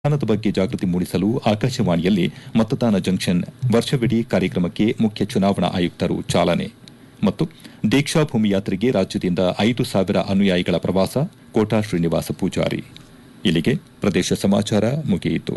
ಮತದಾನದ ಬಗ್ಗೆ ಜಾಗೃತಿ ಮೂಡಿಸಲು ಆಕಾಶವಾಣಿಯಲ್ಲಿ ಮತದಾನ ಜಂಕ್ಷನ್ ವರ್ಷವಿಡೀ ಕಾರ್ಯಕ್ರಮಕ್ಕೆ ಮುಖ್ಯ ಚುನಾವಣಾ ಆಯುಕ್ತರು ಚಾಲನೆ ಮತ್ತು ದೀಕ್ಷಾಭೂಮಿ ಯಾತ್ರೆಗೆ ರಾಜ್ಯದಿಂದ ಐದು ಸಾವಿರ ಅನುಯಾಯಿಗಳ ಪ್ರವಾಸ ಕೋಟಾ ಶ್ರೀನಿವಾಸ ಪೂಜಾರಿ ಇಲ್ಲಿಗೆ ಪ್ರದೇಶ ಸಮಾಚಾರ ಮುಗಿಯಿತು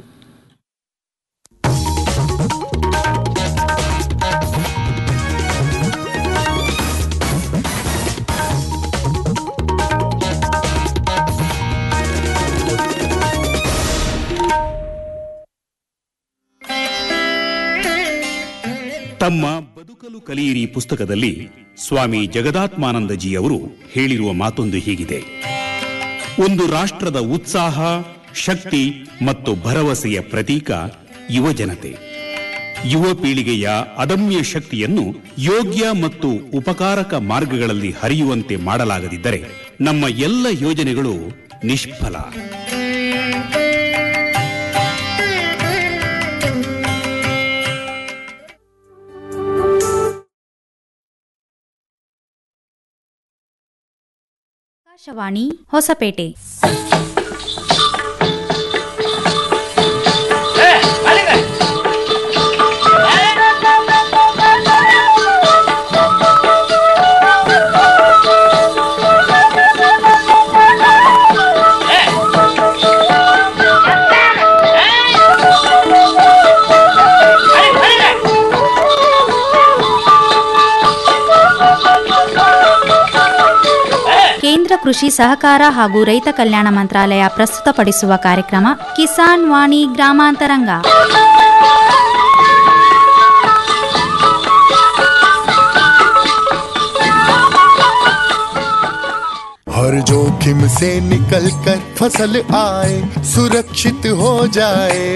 ತಮ್ಮ ಬದುಕಲು ಕಲಿಯಿರಿ ಪುಸ್ತಕದಲ್ಲಿ ಸ್ವಾಮಿ ಜಗದಾತ್ಮಾನಂದಜಿ ಅವರು ಹೇಳಿರುವ ಮಾತೊಂದು ಹೀಗಿದೆ ಒಂದು ರಾಷ್ಟ್ರದ ಉತ್ಸಾಹ ಶಕ್ತಿ ಮತ್ತು ಭರವಸೆಯ ಪ್ರತೀಕ ಯುವ ಜನತೆ ಯುವ ಪೀಳಿಗೆಯ ಅದಮ್ಯ ಶಕ್ತಿಯನ್ನು ಯೋಗ್ಯ ಮತ್ತು ಉಪಕಾರಕ ಮಾರ್ಗಗಳಲ್ಲಿ ಹರಿಯುವಂತೆ ಮಾಡಲಾಗದಿದ್ದರೆ ನಮ್ಮ ಎಲ್ಲ ಯೋಜನೆಗಳು ನಿಷ್ಫಲ ಆಕಾಶವಾಣಿ ಹೊಸಪೇಟೆ ಕೇಂದ್ರ ಕೃಷಿ ಸಹಕಾರ ಹಾಗೂ ರೈತ ಕಲ್ಯಾಣ ಮಂತ್ರಾಲಯ ಪ್ರಸ್ತುತಪಡಿಸುವ ಕಾರ್ಯಕ್ರಮ ಕಿಸಾನ್ ವಾಣಿ ಗ್ರಾಮಾಂತರಂಗ हर जोखिम से निकल कर फसल आए सुरक्षित हो जाए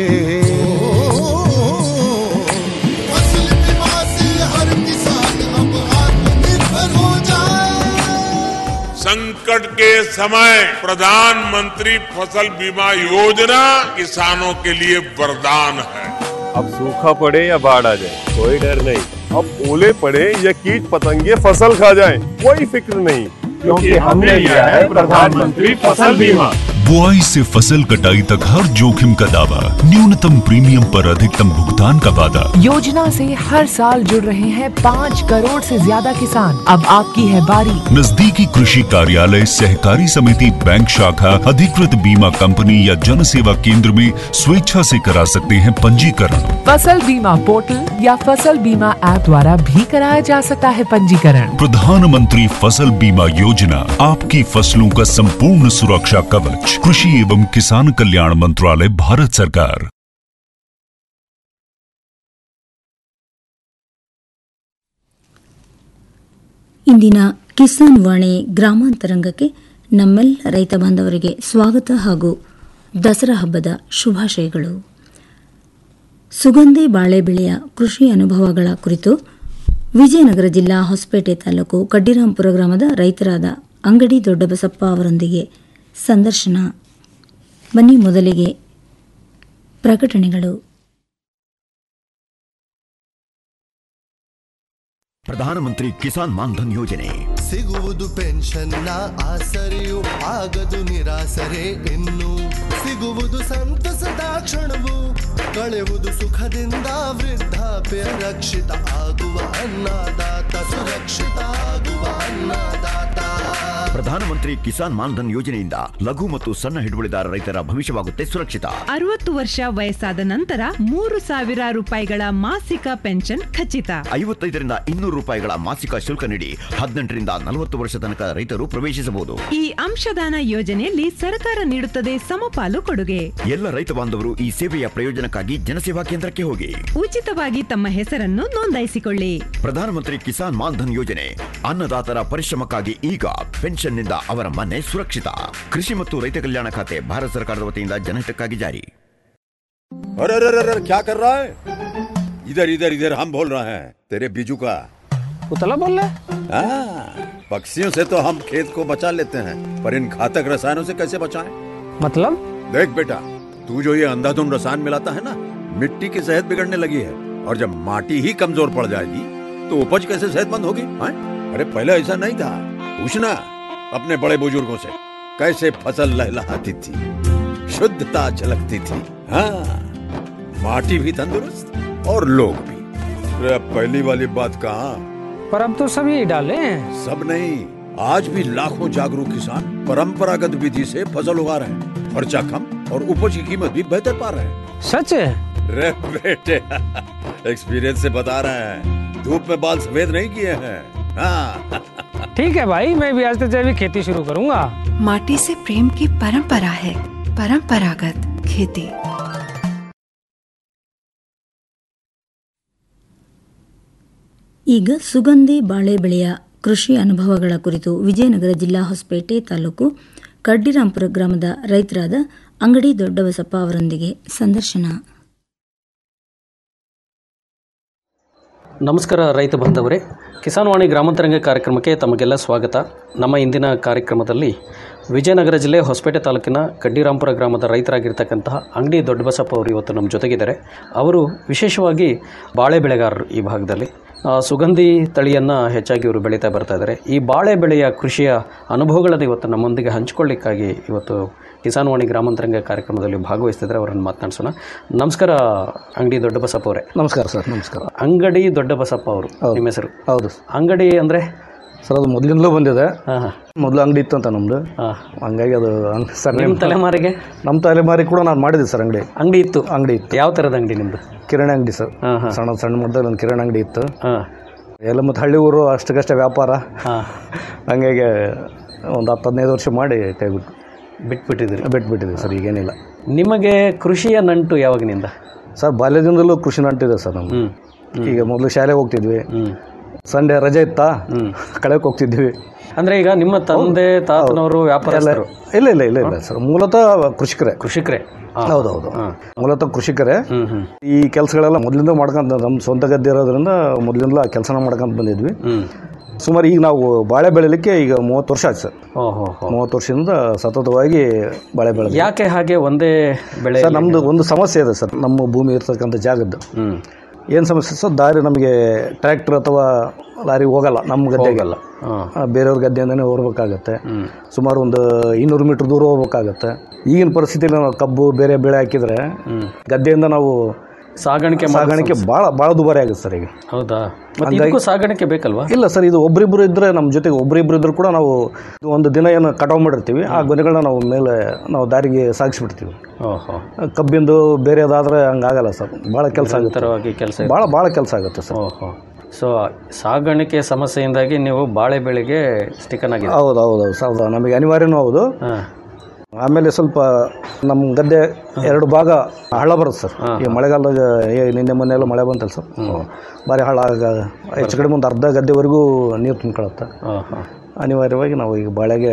फसल बीमा से हर किसान अब आत्मनिर्भर हो जाए संकट के समय प्रधानमंत्री फसल बीमा योजना किसानों के लिए वरदान है अब सूखा पड़े या बाढ़ आ जाए कोई डर नहीं अब ओले पड़े या कीट पतंगे फसल खा जाए कोई फिक्र नहीं क्योंकि हमने लिया है प्रधानमंत्री फसल बीमा बुआई से फसल कटाई तक हर जोखिम का दावा न्यूनतम प्रीमियम पर अधिकतम भुगतान का वादा योजना से हर साल जुड़ रहे हैं पाँच करोड़ से ज्यादा किसान अब आपकी है बारी नजदीकी कृषि कार्यालय सहकारी समिति बैंक शाखा अधिकृत बीमा कंपनी या जन सेवा केंद्र में स्वेच्छा से करा सकते हैं पंजीकरण फसल बीमा पोर्टल या फसल बीमा ऐप द्वारा भी कराया जा सकता है पंजीकरण प्रधानमंत्री फसल बीमा योजना आपकी फसलों का संपूर्ण सुरक्षा कवच कृषि एवं किसान कल्याण मंत्रालय भारत सरकार ಇಂದಿನ ಕಿಸಾನ್ ವಾಣಿ ಗ್ರಾಮಾಂತರಂಗಕ್ಕೆ ನಮ್ಮೆಲ್ಲ ರೈತ ಬಾಂಧವರಿಗೆ ಸ್ವಾಗತ ಹಾಗೂ ದಸರಾ ಹಬ್ಬದ ಶುಭಾಶಯಗಳು ಸುಗಂಧಿ ಬಾಳೆ ಬೆಳೆಯ ಕೃಷಿ ಅನುಭವಗಳ ಕುರಿತು ವಿಜಯನಗರ ಜಿಲ್ಲಾ ಹೊಸಪೇಟೆ ತಾಲೂಕು ಕಡ್ಡಿರಾಂಪುರ ಗ್ರಾಮದ ರೈತರಾದ ಅಂಗಡಿ ದೊಡ್ಡಬಸಪ್ಪ ಅವರೊಂದಿಗೆ ಸಂದರ್ಶನ ಬನ್ನಿ ಮೊದಲಿಗೆ ಪ್ರಕಟಣೆಗಳು ಪ್ರಧಾನಮಂತ್ರಿ ಕಿಸಾನ್ ಮಾನ್ಧನ್ ಯೋಜನೆ ಸಿಗುವುದು ಪೆನ್ಷನ್ನ ಆಸರೆಯು ಆಗದು ನಿರಾಸರೆ ಇನ್ನು ಸಿಗುವುದು ಸಂತಸದ ಕ್ಷಣವು ಕಳೆಯುವುದು ಸುಖದಿಂದ ವೃದ್ಧಾಪ್ಯ ರಕ್ಷಿತ ಆಗುವ ಅನ್ನದಾತ ಸುರಕ್ಷಿತ ಆಗುವ ಅನ್ನದಾತ ಪ್ರಧಾನಮಂತ್ರಿ ಕಿಸಾನ್ ಮಾನ್ಧನ್ ಯೋಜನೆಯಿಂದ ಲಘು ಮತ್ತು ಸಣ್ಣ ಹಿಡುವಳಿದಾರ ರೈತರ ಭವಿಷ್ಯವಾಗುತ್ತೆ ಸುರಕ್ಷಿತ ಅರವತ್ತು ವರ್ಷ ವಯಸ್ಸಾದ ನಂತರ ಮೂರು ಸಾವಿರ ರೂಪಾಯಿಗಳ ಮಾಸಿಕ ಪೆನ್ಷನ್ ಖಚಿತ ಐವತ್ತೈದರಿಂದ ಇನ್ನೂರು ರೂಪಾಯಿಗಳ ಮಾಸಿಕ ಶುಲ್ಕ ನೀಡಿ ಹದಿನೆಂಟರಿಂದ ನಲವತ್ತು ವರ್ಷ ತನಕ ರೈತರು ಪ್ರವೇಶಿಸಬಹುದು ಈ ಅಂಶದಾನ ಯೋಜನೆಯಲ್ಲಿ ಸರ್ಕಾರ ನೀಡುತ್ತದೆ ಸಮಪಾಲು ಕೊಡುಗೆ ಎಲ್ಲ ರೈತ ಬಾಂಧವರು ಈ ಸೇವೆಯ ಪ್ರಯೋಜನಕ್ಕಾಗಿ ಜನಸೇವಾ ಕೇಂದ್ರಕ್ಕೆ ಹೋಗಿ ಉಚಿತವಾಗಿ ತಮ್ಮ ಹೆಸರನ್ನು ನೋಂದಾಯಿಸಿಕೊಳ್ಳಿ ಪ್ರಧಾನಮಂತ್ರಿ ಕಿಸಾನ್ ಮಾನ್ಧನ್ ಯೋಜನೆ ಅನ್ನದಾತರ ಪರಿಶ್ರಮಕ್ಕಾಗಿ ಈಗ ಪೆನ್ಷನ್ನಿಂದ ಅವರ ಮನೆ ಸುರಕ್ಷಿತ ಕೃಷಿ ಮತ್ತು ರೈತ ಕಲ್ಯಾಣ ಖಾತೆ ಭಾರತ ಸರ್ಕಾರದ ವತಿಯಿಂದ ಜನಹಿತಕ್ಕಾಗಿ ಜಾರಿ अरे अरे अरे अरे, क्या कर रहा है इधर इधर इधर हम बोल रहे हैं तेरे बीजू का उतला बोल रहा हाँ, पक्षियों से तो हम खेत को बचा लेते हैं पर इन घातक रसायनों से कैसे बचाएं? मतलब देख बेटा तू जो ये अंधाधुंध रसायन मिलाता है ना मिट्टी की सेहत बिगड़ने लगी है और जब माटी ही कमजोर पड़ जाएगी तो उपज कैसे सेहतमंद होगी हाँ? अरे पहले ऐसा नहीं था पूछना अपने बड़े बुजुर्गों से कैसे फसल लहलहाती थी शुद्धता झलकती थी हाँ माटी भी तंदुरुस्त और लोग भी अरे अब पहली वाली बात कहाँ पर अब तो सभी डाले हैं सब नहीं आज भी लाखों जागरूक किसान परंपरागत विधि से फसल उगा रहे हैं खर्चा कम और उपज की कीमत भी बेहतर पा रहे हैं सच है रे बेटे एक्सपीरियंस से बता रहे हैं धूप में बाल सफेद नहीं किए हैं हाँ ठीक है भाई मैं भी आज से जैविक खेती शुरू करूंगा माटी से प्रेम की परंपरा है परंपरागत खेती ಈಗ ಸುಗಂಧಿ ಬಾಳೆ ಬೆಳೆಯ ಕೃಷಿ ಅನುಭವಗಳ ಕುರಿತು ವಿಜಯನಗರ ಜಿಲ್ಲಾ ಹೊಸಪೇಟೆ ತಾಲೂಕು ಕಡ್ಡಿರಾಂಪುರ ಗ್ರಾಮದ ರೈತರಾದ ಅಂಗಡಿ ದೊಡ್ಡಬಸಪ್ಪ ಅವರೊಂದಿಗೆ ಸಂದರ್ಶನ ನಮಸ್ಕಾರ ರೈತ ಬಾಂಧವರೇ ಕಿಸಾನ್ ವಾಣಿ ಗ್ರಾಮಾಂತರಂಗ ಕಾರ್ಯಕ್ರಮಕ್ಕೆ ತಮಗೆಲ್ಲ ಸ್ವಾಗತ ನಮ್ಮ ಇಂದಿನ ಕಾರ್ಯಕ್ರಮದಲ್ಲಿ ವಿಜಯನಗರ ಜಿಲ್ಲೆ ಹೊಸಪೇಟೆ ತಾಲೂಕಿನ ಕಡ್ಡಿರಾಂಪುರ ಗ್ರಾಮದ ರೈತರಾಗಿರ್ತಕ್ಕಂತಹ ಅಂಗಡಿ ದೊಡ್ಡಬಸಪ್ಪ ಅವರು ಇವತ್ತು ನಮ್ಮ ಜೊತೆಗಿದ್ದಾರೆ ಅವರು ವಿಶೇಷವಾಗಿ ಬಾಳೆ ಬೆಳೆಗಾರರು ಈ ಭಾಗದಲ್ಲಿ ಆ, ಸುಗಂಧಿ ತಳಿಯನ್ನು ಹೆಚ್ಚಾಗಿ ಇವರು ಬೆಳೀತಾ ಬರ್ತಾ ಇದ್ದಾರೆ ಈ ಬಾಳೆ ಬೆಳೆಯ ಕೃಷಿಯ ಅನುಭವಗಳನ್ನು ಇವತ್ತು ನಮ್ಮೊಂದಿಗೆ ಹಂಚಿಕೊಳ್ಳಿಕ್ಕಾಗಿ ಇವತ್ತು ಕಿಸಾನ್ ವಾಣಿ ಗ್ರಾಮಾಂತರಂಗ ಕಾರ್ಯಕ್ರಮದಲ್ಲಿ ಭಾಗವಹಿಸ್ತಿದ್ದಾರೆ ಅವರನ್ನು ಮಾತನಾಡಿಸೋಣ ನಮಸ್ಕಾರ ಅಂಗಡಿ ದೊಡ್ಡಬಸಪ್ಪ ಅವರೇ ನಮಸ್ಕಾರ ಸರ್ ನಮಸ್ಕಾರ ಅಂಗಡಿ ದೊಡ್ಡಬಸಪ್ಪ ಅವರು ನಿಮ್ಮ ಹೆಸರು ಹೌದು ಅಂಗಡಿ ಅಂದರೆ ಸರ್ ಅದು ಮೊದಲಿಂದಲೂ ಬಂದಿದೆ ಮೊದಲು ಅಂಗಡಿ ಇತ್ತು ಅಂತ ನಮ್ಮದು ಹಂಗಾಗಿ ಅದು ಅಂಗ್- ಸರ್ ನಿಮ್ಮ ತಲೆಮಾರಿಗೆ ನಮ್ಮ ತಲೆಮಾರಿ ಕೂಡ ನಾನು ಮಾಡಿದ್ದೆ ಸರ್ ಅಂಗಡಿ ಅಂಗಡಿ ಇತ್ತು ಅಂಗಡಿ ಇತ್ತು ಯಾವ ಥರದ ಅಂಗಡಿ ನಿಮ್ಮದು ಕಿರಾಣಿ ಅಂಗಡಿ ಸರ್ ಸಣ್ಣ ಸಣ್ಣ ಮಟ್ಟದಲ್ಲಿ ಒಂದು ಕಿರಾಣಿ ಅಂಗಡಿ ಇತ್ತು ಹಾಂ ಎಲ್ಲ ಮತ್ತು ಹಳ್ಳಿ ಊರು ಅಷ್ಟಕ್ಕಷ್ಟೇ ವ್ಯಾಪಾರ ಹಂಗಾಗಿ ಒಂದು ಹತ್ತು ಹದಿನೈದು ವರ್ಷ ಮಾಡಿ ಕೈ ಬಿಟ್ಟು ಬಿಟ್ಬಿಟ್ಟಿದ್ರಿ ಬಿಟ್ಬಿಟ್ಟಿದ್ವಿ ಸರ್ ಈಗೇನಿಲ್ಲ ನಿಮಗೆ ಕೃಷಿಯ ನಂಟು ಯಾವಾಗಿನಿಂದ ಸರ್ ಬಾಲ್ಯದಿಂದಲೂ ಕೃಷಿ ನಂಟಿದೆ ಸರ್ ನಮ್ಗೆ ಈಗ ಮೊದಲು ಶಾಲೆಗೆ ಹೋಗ್ತಿದ್ವಿ ಸಂಡೇ ರಜೆ ಇತ್ತಾ ಕಳೆಗೆ ಹೋಗ್ತಿದ್ವಿ ಅಂದ್ರೆ ಈಗ ನಿಮ್ಮ ತಂದೆ ತಾತನವರು ವ್ಯಾಪಾರಸ್ಥರು ಇಲ್ಲ ಇಲ್ಲ ಇಲ್ಲ ಇಲ್ಲ ಸರ್ ಮೂಲತಃ ಕೃಷಿಕರೇ ಕೃಷಿಕರೇ ಹೌದೌದು ಮೂಲತಃ ಕೃಷಿಕರೇ ಈ ಕೆಲಸಗಳೆಲ್ಲ ಮೊದಲಿಂದ ಮಾಡ್ಕೊಂತ ನಮ್ಮ ಸ್ವಂತ ಗದ್ದೆ ಇರೋದ್ರಿಂದ ಮೊದಲಿಂದ ಕೆಲಸನ ಮಾಡ್ಕೊಂತ ಬಂದಿದ್ವಿ ಸುಮಾರು ಈಗ ನಾವು ಬಾಳೆ ಬೆಳಿಲಿಕ್ಕೆ ಈಗ ಮೂವತ್ತು ವರ್ಷ ಆಯ್ತು ಸರ್ ಓಹೋ ಮೂವತ್ತು ವರ್ಷದಿಂದ ಸತತವಾಗಿ ಬಾಳೆ ಬೆಳೆ ಯಾಕೆ ಹಾಗೆ ಒಂದೇ ಬೆಳೆ ಸರ್ ನಮ್ದು ಒಂದು ಸಮಸ್ಯೆ ಇದೆ ಸರ್ ನಮ್ಮ ಭೂಮಿ ಇರ್ತಕ್ಕಂಥ ಜಾಗದ್ದು ಏನು ಸಮಸ್ಯೆ ಸರ್ ದಾರಿ ನಮಗೆ ಟ್ರ್ಯಾಕ್ಟರ್ ಅಥವಾ ಲಾರಿ ಹೋಗಲ್ಲ ನಮ್ಮ ಗದ್ದೆಗೆ ಹೋಗಲ್ಲ. ಆ, ಬೇರೆಯವ್ರ ಗದ್ದೆಯಿಂದನೇ ಹೋಗ್ಬೇಕಾಗತ್ತೆ ಸುಮಾರು ಒಂದು ಇನ್ನೂರು ಮೀಟರ್ ದೂರ ಹೋಗ್ಬೇಕಾಗತ್ತೆ ಈಗಿನ ಪರಿಸ್ಥಿತಿಯಲ್ಲಿ ನಾವು ಕಬ್ಬು ಬೇರೆ ಬೆಳೆ ಹಾಕಿದ್ರೆ ಗದ್ದೆಯಿಂದ ನಾವು ಸಾಗಾಣಿಕೆ ಮಾಡೋ ಸಾಗಾಣಿಕೆ ಭಾಳ ಭಾಳ ದುಬಾರಿ ಆಗುತ್ತೆ ಸರ್ ಈಗ ಹೌದಾ ಮತ್ತೆ ಹಂಗಾಗಿ- ಇದಕ್ಕೂ ಸಾಗಾಣಿಕೆ ಬೇಕಲ್ವಾ ಇಲ್ಲ ಸರ್ ಇದು ಒಬ್ರಿಬ್ರು ಇದ್ರೆ ನಮ್ಮ ಜೊತೆಗೆ ಒಬ್ರಿಬ್ರು ಇದ್ರು ಕೂಡ ನಾವು ಒಂದು ದಿನ ಏನು ಕಟಾವು ಮಾಡಿರ್ತೀವಿ ಆ ಗೊನೆಗಳನ್ನ ನಾವು ಮೇಲೆ ನಾವು ದಾರಿಗೆ ಸಾಗಿಸ್ಬಿಡ್ತೀವಿ ಓಹೋ ಕಬ್ಬಿಂದು ಬೇರೆದಾದ್ರೆ ಹಂಗಾಗಲ್ಲ ಸರ್ ಭಾಳ ಕೆಲಸ ಆಗುತ್ತೆ ನಿರಂತರವಾಗಿ ಕೆಲಸ ಭಾಳ ಭಾಳ ಕೆಲಸ ಆಗುತ್ತೆ ಸರ್ ಓಹೋ ಸೊ ಸಾಗಾಣಿಕೆ ಸಮಸ್ಯೆಯಿಂದಾಗಿ ನೀವು ಬಾಳೆ ಬೆಳೆಗೆ ಸ್ಟಿಕನ್ ಆಗಿದೆ ಹೌದು ಹೌದು ಹೌದು ಹೌದು ನಮಗೆ ಅನಿವಾರ್ಯನೂ ಹೌದು ಆಮೇಲೆ ಸ್ವಲ್ಪ ನಮ್ಮ ಗದ್ದೆ ಎರಡು ಭಾಗ ಹಳ್ಳ ಬರುತ್ತೆ ಸರ್ ಈ ಮಳೆಗಾಲದಾಗ ಏ ನಿನ್ನೆ ಮೊನ್ನೆ ಎಲ್ಲ ಮಳೆ ಬಂತಲ್ಲ ಸರ್ ಭಾರಿ ಹಳ್ಳ ಆಗ ಹೆಚ್ಚು ಕಡಿಮೆ ಒಂದು ಅರ್ಧ ಗದ್ದೆವರೆಗೂ ನೀರು ತುಂಬ್ಕೊಳತ್ತೆ ಅನಿವಾರ್ಯವಾಗಿ ನಾವು ಈಗ ಬಾಳೆಗೆ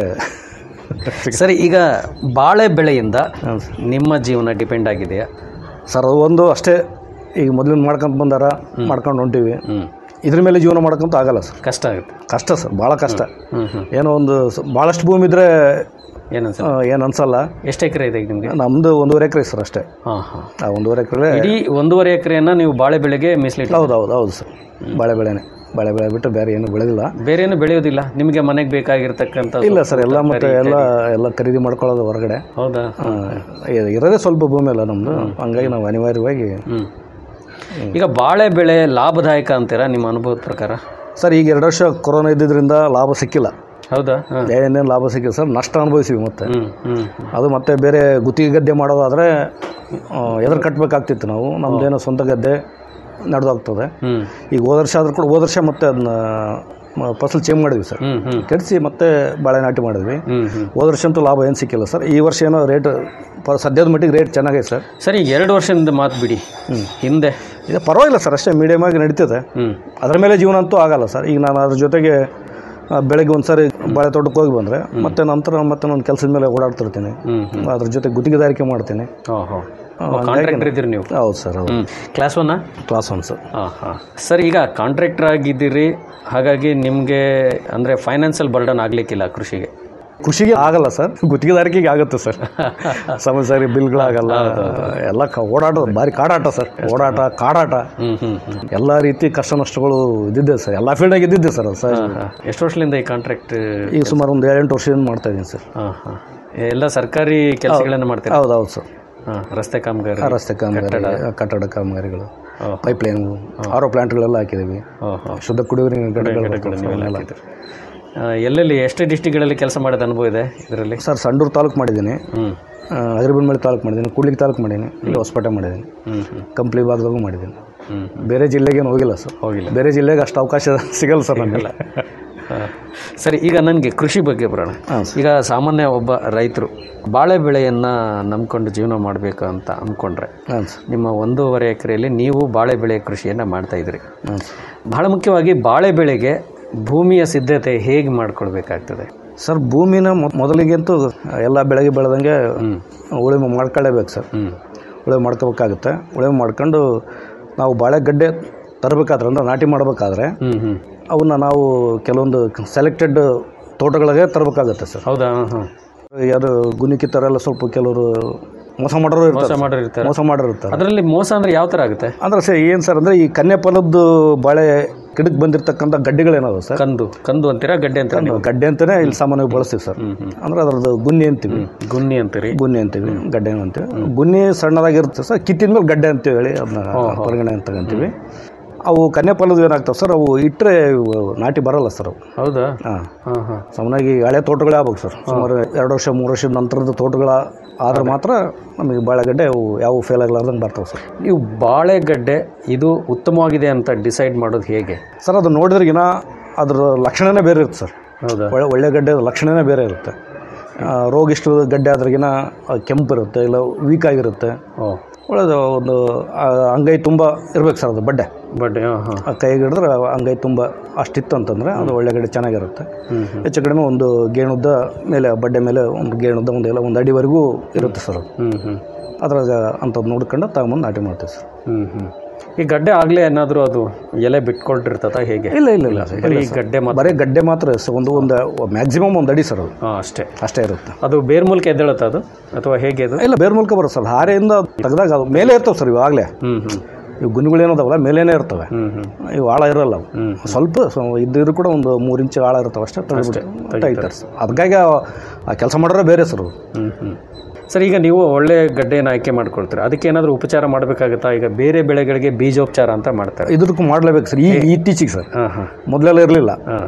ಸರಿ ಈಗ ಬಾಳೆ ಬೆಳೆಯಿಂದ ನಿಮ್ಮ ಜೀವನ ಡಿಪೆಂಡ್ ಆಗಿದೆಯಾ ಸರ್ ಅದು ಒಂದು ಅಷ್ಟೇ ಈಗ ಮೊದಲಿನ ಮಾಡ್ಕೊಂತ ಬಂದಾರ ಮಾಡ್ಕೊಂಡು ಹೊಂಟಿವಿ ಇದ್ರ ಮೇಲೆ ಜೀವನ ಮಾಡ್ಕೊಂತ ಆಗಲ್ಲ ಸರ್ ಕಷ್ಟ ಆಗುತ್ತೆ ಕಷ್ಟ ಸರ್ ಭಾಳ ಕಷ್ಟ ಏನೋ ಒಂದು ಸ- ಭಾಳಷ್ಟು ಭೂಮಿ ಇದ್ರೆ ಏನು ಏನು ಅನ್ಸಲ್ಲ ಎಷ್ಟು ಎಕರೆ ಇದೆ ಈಗ ನಿಮಗೆ ನಮ್ದು ಒಂದೂವರೆ ಎಕರೆ ಸರ್ ಅಷ್ಟೇ ಹಾಂ ಹಾಂ ಆ ಒಂದೂವರೆ ಎಕರೆ ಇಡೀ ಒಂದೂವರೆ ಎಕರೆಯನ್ನ ನೀವು ಬಾಳೆ ಬೆಳೆಗೆ ಮೀಸಲಿಟ್ಟು ಹೌದು ಹೌದು ಹೌದು ಸರ್ ಬಾಳೆ ಬೆಳೆನೆ ಬಾಳೆ ಬೆಳೆ ಬಿಟ್ಟು ಬೇರೆ ಏನು ಬೆಳೆದಿಲ್ಲ ಬೇರೆ ಏನು ಬೆಳೆಯೋದಿಲ್ಲ ನಿಮಗೆ ಮನೆಗೆ ಬೇಕಾಗಿರ್ತಕ್ಕಂಥ ಇಲ್ಲ ಸರ್ ಎಲ್ಲ ಸೊಪ್ಪು, ಮತ್ತೆ ತರಕಾರಿ ಎಲ್ಲ ಇತ್ಯಾದಿ. ಎಲ್ಲ ಖರೀದಿ ಮಾಡ್ಕೊಳ್ಳೋದು ಹೊರಗಡೆ ಹೌದಾ ಆ, ಇ- ಇರೋದೇ ಸ್ವಲ್ಪ ಭೂಮಿ ಅಲ್ಲ ನಮ್ಮದು ಹಂಗಾಗಿ ನಾವು ಅನಿವಾರ್ಯವಾಗಿ ಈಗ ಬಾಳೆ ಬೆಳೆ ಲಾಭದಾಯಕ ಅಂತೀರಾ ನಿಮ್ಮ ಅನುಭವದ ಪ್ರಕಾರ ಸರ್ ಈಗ ಎರಡು ವರ್ಷ ಕೊರೋನಾ ಇದ್ದಿದ್ದರಿಂದ ಲಾಭ ಸಿಕ್ಕಿಲ್ಲ ಹೌದಾ ಏನೇನು ಲಾಭ ಸಿಕ್ಕಿಲ್ಲ ಸರ್ ನಷ್ಟ ಅನುಭವಿಸಿವಿ ಮತ್ತೆ ಹ್ಮ್ ಅದು ಮತ್ತೆ ಬೇರೆ ಗುತ್ತಿಗೆ ಗದ್ದೆ ಮಾಡೋದಾದರೆ ಎದುರು ಕಟ್ಟಬೇಕಾಗ್ತಿತ್ತು ನಾವು ನಮ್ಮದೇನೋ ಸ್ವಂತ ಗದ್ದೆ ನಡೆದೋಗ್ತದೆ ಈಗ ಹೋದ ವರ್ಷ ಆದ್ರೂ ಕೂಡ ಹೋದ ವರ್ಷ ಮತ್ತೆ ಅದನ್ನ ಮ- ಫಸಲು ಚೇಂಜ್ ಮಾಡಿದ್ವಿ ಸರ್ ಕೆಡಿಸಿ ಮತ್ತೆ ಬಾಳೆ ನಾಟಿ ಮಾಡಿದ್ವಿ ಹೋದ ವರ್ಷ ಅಂತೂ ಲಾಭ ಏನು ಸಿಕ್ಕಿಲ್ಲ ಸರ್ ಈ ವರ್ಷ ಏನೋ ರೇಟ್ ಪ ಸದ್ಯದ ಮಟ್ಟಿಗೆ ರೇಟ್ ಚೆನ್ನಾಗೈತೆ ಸರ್ ಸರಿ ಎರಡು ವರ್ಷದಿಂದ ಮಾತು ಬಿಡಿ ಹಿಂದೆ ಇದು ಪರವಾಗಿಲ್ಲ ಸರ್ ಅಷ್ಟೇ ಮೀಡಿಯಮ್ ಆಗಿ ನಡೀತದೆ ಅದ್ರ ಮೇಲೆ ಜೀವನ ಅಂತೂ ಆಗಲ್ಲ ಸರ್ ಈಗ ನಾನು ಅದ್ರ ಜೊತೆಗೆ ಆ, ಬೆಳಗ್ಗೆ ಒಂದು ಸಾರಿ ಬಾಳೆ ತೋಟಕ್ಕೆ ಹೋಗಿ ಬಂದರೆ ಮತ್ತೆ ನಂತರ ಮತ್ತೆ ನಾನು ಕೆಲಸದ ಮೇಲೆ ಓಡಾಡ್ತಿರ್ತೀನಿ ಅದ್ರ ಜೊತೆ ಗುತ್ತಿಗೆದಾರಿಕೆ ಮಾಡ್ತೀನಿ ಓಹೋ ಆ, ಕಾಂಟ್ರಾಕ್ಟರ್ ಹಂಗಾಗಿ- ಇದ್ದೀರಿ ನೀವು ಹೌದು ಸರ್ ಹೌದು ಕ್ಲಾಸ್ ಒನ್ನ ಕ್ಲಾಸ್ ಒನ್ ಸರ್ ಹಾಂ ಹಾಂ ಸರ್ ಈಗ ಕಾಂಟ್ರಾಕ್ಟರ್ ಆಗಿದ್ದೀರಿ ಹಾಗಾಗಿ ನಿಮಗೆ ಅಂದರೆ ಫೈನಾನ್ಷಿಯಲ್ ಬರ್ಡನ್ ಆಗಲಿಕ್ಕಿಲ್ಲ ಕೃಷಿಗೆ ಕೃಷಿಗೆ ಆಗಲ್ಲ ಸರ್ ಗುತ್ತಿಗೆದಾರಿಕೆಗೆ ಆಗುತ್ತೆ ಸರ್ ಸಮಯ ಸರಿ ಬಿಲ್ಗಳಾಗಲ್ಲ ಎಲ್ಲ ಕ ಓಡಾಟ ಭಾರಿ ಕಾಡಾಟ ಸರ್ ಓಡಾಟ ಕಾಡಾಟ ಎಲ್ಲ ರೀತಿ ಕಷ್ಟ ನಷ್ಟಗಳು ಇದ್ದಿದ್ದೆ ಸರ್ ಎಲ್ಲ ಫೀಲ್ಡಾಗ ಇದ್ದಿದ್ದೆ ಸರ್ ಅದು ಸರ್ ಎಷ್ಟು ವರ್ಷದಿಂದ ಈ ಕಾಂಟ್ರಾಕ್ಟ್ ಈಗ ಸುಮಾರು ಒಂದು ಏಳೆಂಟು ವರ್ಷದಿಂದ ಮಾಡ್ತಾ ಇದ್ದೀನಿ ಸರ್ ಹಾಂ ಹಾಂ ಎಲ್ಲ ಸರ್ಕಾರಿ ಕೆಲಸಗಳನ್ನು ಮಾಡ್ತೀರಾ ಹೌದು ಹೌದು ಸರ್ ಹಾಂ ರಸ್ತೆ ಕಾಮಗಾರಿ ಆ ರಸ್ತೆ ಕಾಮಗಾರಿ ಕಟ್ಟಡ. ಕಟ್ಟಡ ಕಾಮಗಾರಿಗಳು ಪೈಪ್ಲೈನ್ ಆರೋ ಪ್ಲಾಂಟ್ಗಳೆಲ್ಲ ಹಾಕಿದ್ದೀವಿ ಶುದ್ಧ ಕುಡಿಯುವ ನೀರಿನ ಘಟಕಗಳು ಘಟಕಗಳು ನೀವೆಲ್ಲ ಅವನ್ನೆಲ್ಲ ಹಾಕಿದ್ದೀರಿ. ಆ, ಎಲ್ಲೆಲ್ಲಿ ಎಷ್ಟು ಡಿಸ್ಟಿಕ್ಗಳಲ್ಲಿ ಕೆಲಸ ಮಾಡಿದ ಅನುಭವ ಇದೆ ಇದರಲ್ಲಿ ಸರ್ ಸಂಡೂರು ತಾಲೂಕು ಮಾಡಿದ್ದೀನಿ ಹ್ಞೂ ಅಗರಿಬನ್ಮಳ್ಳಿ ತಾಲೂಕು ಮಾಡಿದ್ದೀನಿ ಕೂಡ್ಲಿಗಿ ತಾಲೂಕು ಮಾಡಿದ್ದೀನಿ ಇಲ್ಲಿ ಹೊಸಪೇಟೆ ಮಾಡಿದ್ದೀನಿ ಹ್ಞೂ ಹ್ಞೂ ಕಂಪ್ಲಿ ಭಾಗದಾಗೂ ಮಾಡಿದ್ದೀನಿ ಹ್ಞೂ ಬೇರೆ ಜಿಲ್ಲೆಗೇನು ಹೋಗಿಲ್ಲ ಸರ್ ಹೋಗಿಲ್ಲ ಬೇರೆ ಜಿಲ್ಲೆಗೆ ಅಷ್ಟು ಅವಕಾಶ ಸಿಗಲ್ಲ ಸರ್ ನಮಗೆಲ್ಲ ಹಾ. ಸರಿ ಈಗ ನನಗೆ ಕೃಷಿ ಬಗ್ಗೆ ಬರೋಣ ಈಗ ಸಾಮಾನ್ಯ ಒಬ್ಬ ರೈತರು ಬಾಳೆ ಬೆಳೆಯನ್ನು ನಂಬ್ಕೊಂಡು ಜೀವನ ಮಾಡಬೇಕು ಅಂತ ಅಂದ್ಕೊಂಡ್ರೆ ನಿಮ್ಮ ಒಂದೂವರೆ ಎಕರೆಯಲ್ಲಿ ನೀವು ಬಾಳೆ ಬೆಳೆ ಕೃಷಿಯನ್ನು ಮಾಡ್ತಾ ಇದ್ರಿ ಬಹಳ ಮುಖ್ಯವಾಗಿ ಬಾಳೆ ಬೆಳೆಗೆ ಭೂಮಿಯ ಸಿದ್ಧತೆ ಹೇಗೆ ಮಾಡ್ಕೊಳ್ಬೇಕಾಗ್ತದೆ ಸರ್ ಭೂಮಿನ ಮೊ- ಮೊದಲಿಗಂತೂ ಎಲ್ಲ ಬೆಳಗ್ಗೆ ಬೆಳೆದಂಗೆ ಉಳುಮೆ ಮಾಡ್ಕೊಳ್ಳೇಬೇಕು ಸರ್ ಉಳುಮೆ ಮಾಡ್ಕೋಬೇಕಾಗುತ್ತೆ ಉಳುಮೆ ಮಾಡ್ಕೊಂಡು ನಾವು ಬಾಳೆಗಡ್ಡೆ ತರಬೇಕಾದ್ರೆ ಅಂದ್ರೆ ನಾಟಿ ಮಾಡಬೇಕಾದ್ರೆ ಅವನ್ನ ನಾವು ಕೆಲವೊಂದು ಸೆಲೆಕ್ಟೆಡ್ ತೋಟಗಳಿಗೆ ತರಬೇಕಾಗುತ್ತೆ ಸರ್ ಹೌದಾ ಹಾಂ ಯಾರು ಗುಣಿಕಿತ್ತಾರೆಲ್ಲ ಸ್ವಲ್ಪ ಕೆಲವರು ಮೋಸ ಮಾಡೋರು ಮೋಸ ಇರ್ತಾರೆ ಮಾಡೋರು ಇರ್ತಾರೆ ಮೋಸ ಮಾಡೋರು ಇರ್ತಾರೆ ಅದರಲ್ಲಿ ಮೋಸ ಅಂದ್ರೆ ಯಾವ ಥರ ಆಗುತ್ತೆ ಅಂದ್ರೆ ಸರ್ ಏನು ಸರ್ ಅಂದರೆ ಈ ಕನ್ಯಾ ಫಲದ್ದು ಬಾಳೆ ಗಿಡಕ್ಕೆ ಬಂದಿರತಕ್ಕಂಥ ಗಡ್ಡೆಗಳೇನವ ಸರ್ ಕಂದು ಕಂದು ಅಂತೀರಾ ಗಡ್ಡೆ ಅಂತೀರಾ ನೀವು ಗಡ್ಡೆ ಅಂತಾನೆ ಇಲ್ಲಿ ಸಾಮಾನ್ಯವಾಗಿ ಬಳಸ್ತೀವಿ ಸರ್ ಅಂದ್ರೆ ಅದರದ್ದು ಗುನ್ನಿ ಅಂತೀವಿ ಗುನ್ನಿ ಅಂತೀರಿ ಗುನ್ನಿ ಅಂತೀವಿ ಗಡ್ಡೆ ಅಂತೀವಿ ಗುನ್ನಿ ಸಣ್ಣದಾಗಿರುತ್ತೆ ಸರ್ ಕಿತ್ತಿದ ಮೇಲೆ ಗಡ್ಡೆ ಅಂತೇಳಿ ಹೇಳಿ ಅದನ್ನ ಪರಿಗಣನೆ ಅಂತ ತಗೊಂತೀವಿ ಅವು ಕನ್ಯಾ ಫಲದ ಏನಾಗ್ತಾವೆ ಸರ್ ಅವು ಇಟ್ಟರೆ ನಾಟಿ ಬರಲ್ಲ ಸರ್ ಅವು ಹೌದಾ ಹಾಂ ಹಾಂ ಹಾಂ ಸಾಮಾನ್ಯವಾಗಿ ಹಳೆ ತೋಟಗಳೇ ಆಗ್ಬೇಕು ಸರ್ ಸುಮಾರು ಎರಡು ವರ್ಷ ಮೂರು ವರ್ಷದ ನಂತರದ ತೋಟಗಳ ಆದ್ರೆ ಮಾತ್ರ ನಮಗೆ ಬಾಳೆಗಡ್ಡೆ ಅವು ಯಾವ ಫೇಲ್ ಆಗಲಾರ್ದಂಗೆ ಬರ್ತವೆ ಸರ್ ನೀವು ಬಾಳೆಗಡ್ಡೆ ಇದು ಉತ್ತಮವಾಗಿದೆ ಅಂತ ಡಿಸೈಡ್ ಮಾಡೋದು ಹೇಗೆ ಸರ್ ಅದು ನೋಡಿದ್ರಿಗಿನ ಅದ್ರ ಲಕ್ಷಣನೇ ಬೇರೆ ಇರುತ್ತೆ ಸರ್ ಹೌದಾ ಒಳ್ಳೆ ಒಳ್ಳೆ ಗಡ್ಡೆ ಲಕ್ಷಣನೇ ಬೇರೆ ಇರುತ್ತೆ ಆ, ರೋಗ ಇಷ್ಟು ಗಡ್ಡೆ ಆದ್ರಿಗಿನ ಅದು ಕೆಂಪು ಇರುತ್ತೆ ಇಲ್ಲ ವೀಕ್ ಆಗಿರುತ್ತೆ ಒಳ್ಳೆದು ಒಂದು ಆ, ಅಂಗೈ ತುಂಬ ಇರ್ಬೇಕು ಸರ್ ಅದು ಬಡ್ಡೆ ಬಡ್ಡೆ ಹಾಂ ಹಾಂ ಆ ಕೈಗೆ ಹಿಡಿದ್ರೆ ಅಂಗೈ ತುಂಬ ಅಷ್ಟಿತ್ತು ಅಂತಂದರೆ ಅದು ಒಳ್ಳೆ ಗಡ್ಡೆ ಚೆನ್ನಾಗಿರುತ್ತೆ ಹೆಚ್ಚು ಕಡಿಮೆ ಒಂದು ಗೇಣುದ್ದ ಮೇಲೆ ಬಡ್ಡೆ ಮೇಲೆ ಒಂದು ಗೇಣುದ್ದ ಒಂದು ಎಲ್ಲ ಒಂದು ಅಡಿವರೆಗೂ ಇರುತ್ತೆ ಸರ್ ಅದು ಹ್ಞೂ ಹ್ಞೂ ಅದ್ರಾಗ ಅಂಥದ್ದು ನೋಡ್ಕೊಂಡು ತಗೊಂಬಂದು ನಾಟಿ ಮಾಡ್ತೀವಿ ಸರ್ ಹ್ಞೂ ಹ್ಞೂ ಈ ಗಡ್ಡೆ ಆಗಲೇ ಏನಾದರೂ ಅದು ಎಲೆ ಬಿಟ್ಕೊಳ್ತಿರ್ತದ ಹೇಗೆ ಇಲ್ಲ ಇಲ್ಲ ಇಲ್ಲ ಬರೀ ಇಲ್ಲ ಸರ್. ಗಡ್ಡೆ ಮಾತ್ರ ಬರೀ ಗಡ್ಡೆ ಮಾತ್ರ ಸರ್ ಒಂದು ಒಂದು ಮ್ಯಾಕ್ಸಿಮಮ್ ಒಂದು ಅಡಿ ಸರ್ ಅದು ಹಾಂ ಅಷ್ಟೇ ಅಷ್ಟೇ ಇರುತ್ತೆ ಅದು ಬೇರ್ ಮೂಲಕ ಎದ್ದೇಳುತ್ತಾ ಅದು ಅಥವಾ ಹೇಗೆ ಅದು ಇಲ್ಲ ಬೇರೆ ಮೂಲಕ ಬರುತ್ತೆ ಸರ್ ಹಾರೆಯಿಂದ ತೆಗೆದಾಗ ಅದು ಮೇಲೆ ಇರ್ತವೆ ಸರ್ ಇವಾಗಲೇ ಹ್ಞೂ ಹ್ಞೂ ಇವು ಗುಣಿಗಳು ಏನದಾವಲ್ಲ ಮೇಲೇನೆ ಇರ್ತವೆ ಹ್ಞೂ ಹ್ಞೂ ಇವು ಆಳ ಇರಲ್ಲ ಅವು. ಸ್ವಲ್ಪ ಸ್ವ- ಇದ್ದಿದ್ರು ಕೂಡ ಒಂದು ಮೂರು ಇಂಚು ಆಳ ಇರ್ತವೆ ಅಷ್ಟೇ ತೆಗೆದ್ಬಿಟ್ಟು ತೆಗಿತಾರೆ ಸರ್ ಅದಕ್ಕಾಗಿ ಆ ಕೆಲಸ ಮಾಡೋರೇ ಬೇರೆ ಸರ್ ಅದು ಹ್ಞೂ ಹ್ಞೂ ಸರ್ ಈಗ ನೀವು ಒಳ್ಳೆ ಗಡ್ಡೆಯನ್ನು ಆಯ್ಕೆ ಮಾಡ್ಕೊಳ್ತೀರಾ ಅದಕ್ಕೆ ಏನಾದರೂ ಉಪಚಾರ ಮಾಡಬೇಕಾಗುತ್ತಾ ಈಗ ಬೇರೆ ಬೆಳೆಗಳಿಗೆ ಬೀಜೋಪಚಾರ ಅಂತ ಮಾಡ್ತಾರೆ ಇದಕ್ಕೂ ಮಾಡಲೇಬೇಕು ಸರ್ ಈಗ ಇತ್ತೀಚೆಗೆ ಸರ್ ಹಾಂ ಹಾಂ ಮೊದಲೆಲ್ಲ ಇರಲಿಲ್ಲ ಹಾಂ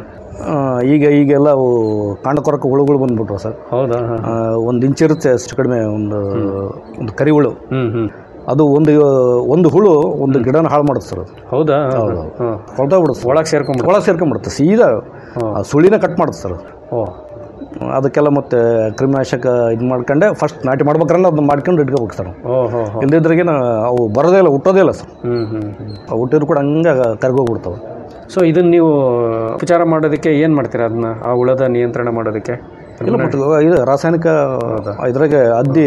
ಈಗ ಈಗೆಲ್ಲ ಅವು ಕಾಂಡಕೊರಕ ಹುಳುಗಳು ಬಂದ್ಬಿಟ್ರು ಸರ್ ಹೌದಾ ಹಾಂ ಆ, ಒಂದು ಇಂಚ್ ಇರುತ್ತೆ ಅಷ್ಟು ಕಡಿಮೆ ಒಂದು ಒಂದು ಕರಿ ಹುಳು ಹ್ಞೂ ಹ್ಞೂ ಅದು ಒಂದು ಒಂದು ಹುಳು ಒಂದು ಗಿಡನ ಹಾಳು ಮಾಡುತ್ತೆ ಸರ್ ಅದು ಹೌದಾ ಹೌದು ಹಾಂ ಕೊಳ್ತಾ ಬಿಡುತ್ತೆ ಒಳಗೆ ಸೇರ್ಕೊಂಡ್ಬಿಡು ಒಳಗೆ ಸೇರ್ಕೊಂಡ್ಬಿಡುತ್ತೆ ಸೀದಾ ಆ ಸುಳಿನ ಕಟ್ ಮಾಡುತ್ತೆ ಸರ್ ಅದು ಓ ಅದಕ್ಕೆಲ್ಲ ಮತ್ತೆ ಕ್ರಿಮಿನಾಶಕ ಇದು ಮಾಡ್ಕೊಂಡೆ ಫಸ್ಟ್ ನಾಟಿ ಮಾಡ್ಬೇಕ್ರನ್ನ ಅದನ್ನ ಮಾಡ್ಕೊಂಡು ಇಟ್ಕೋಬೇಕು ಸರ್ ಓ ಹೋ ಹೋ ಇಲ್ದಿದ್ರಿಗೆ ಅವು ಬರೋದೇ ಇಲ್ಲ ಹುಟ್ಟೋದೇ ಇಲ್ಲ ಸರ್ ಹ್ಞೂ ಹ್ಞೂ ಹ್ಞೂ ಅವು ಹುಟ್ಟಿದ್ರು ಕೂಡ ಹಂಗೆ ಕರ್ಗೋಗ್ಬಿಡ್ತಾವೆ ಸೊ ಇದನ್ನು ನೀವು ಉಪಚಾರ ಮಾಡೋದಕ್ಕೆ ಏನು ಮಾಡ್ತೀರಾ ಅದನ್ನ ಆ ಹುಳದ ನಿಯಂತ್ರಣ ಮಾಡೋದಕ್ಕೆ ಇಲ್ಲ ಮತ್ತೆ ಇದು ರಾಸಾಯನಿಕ ಇದ್ರಾಗೆ ಅದ್ದಿ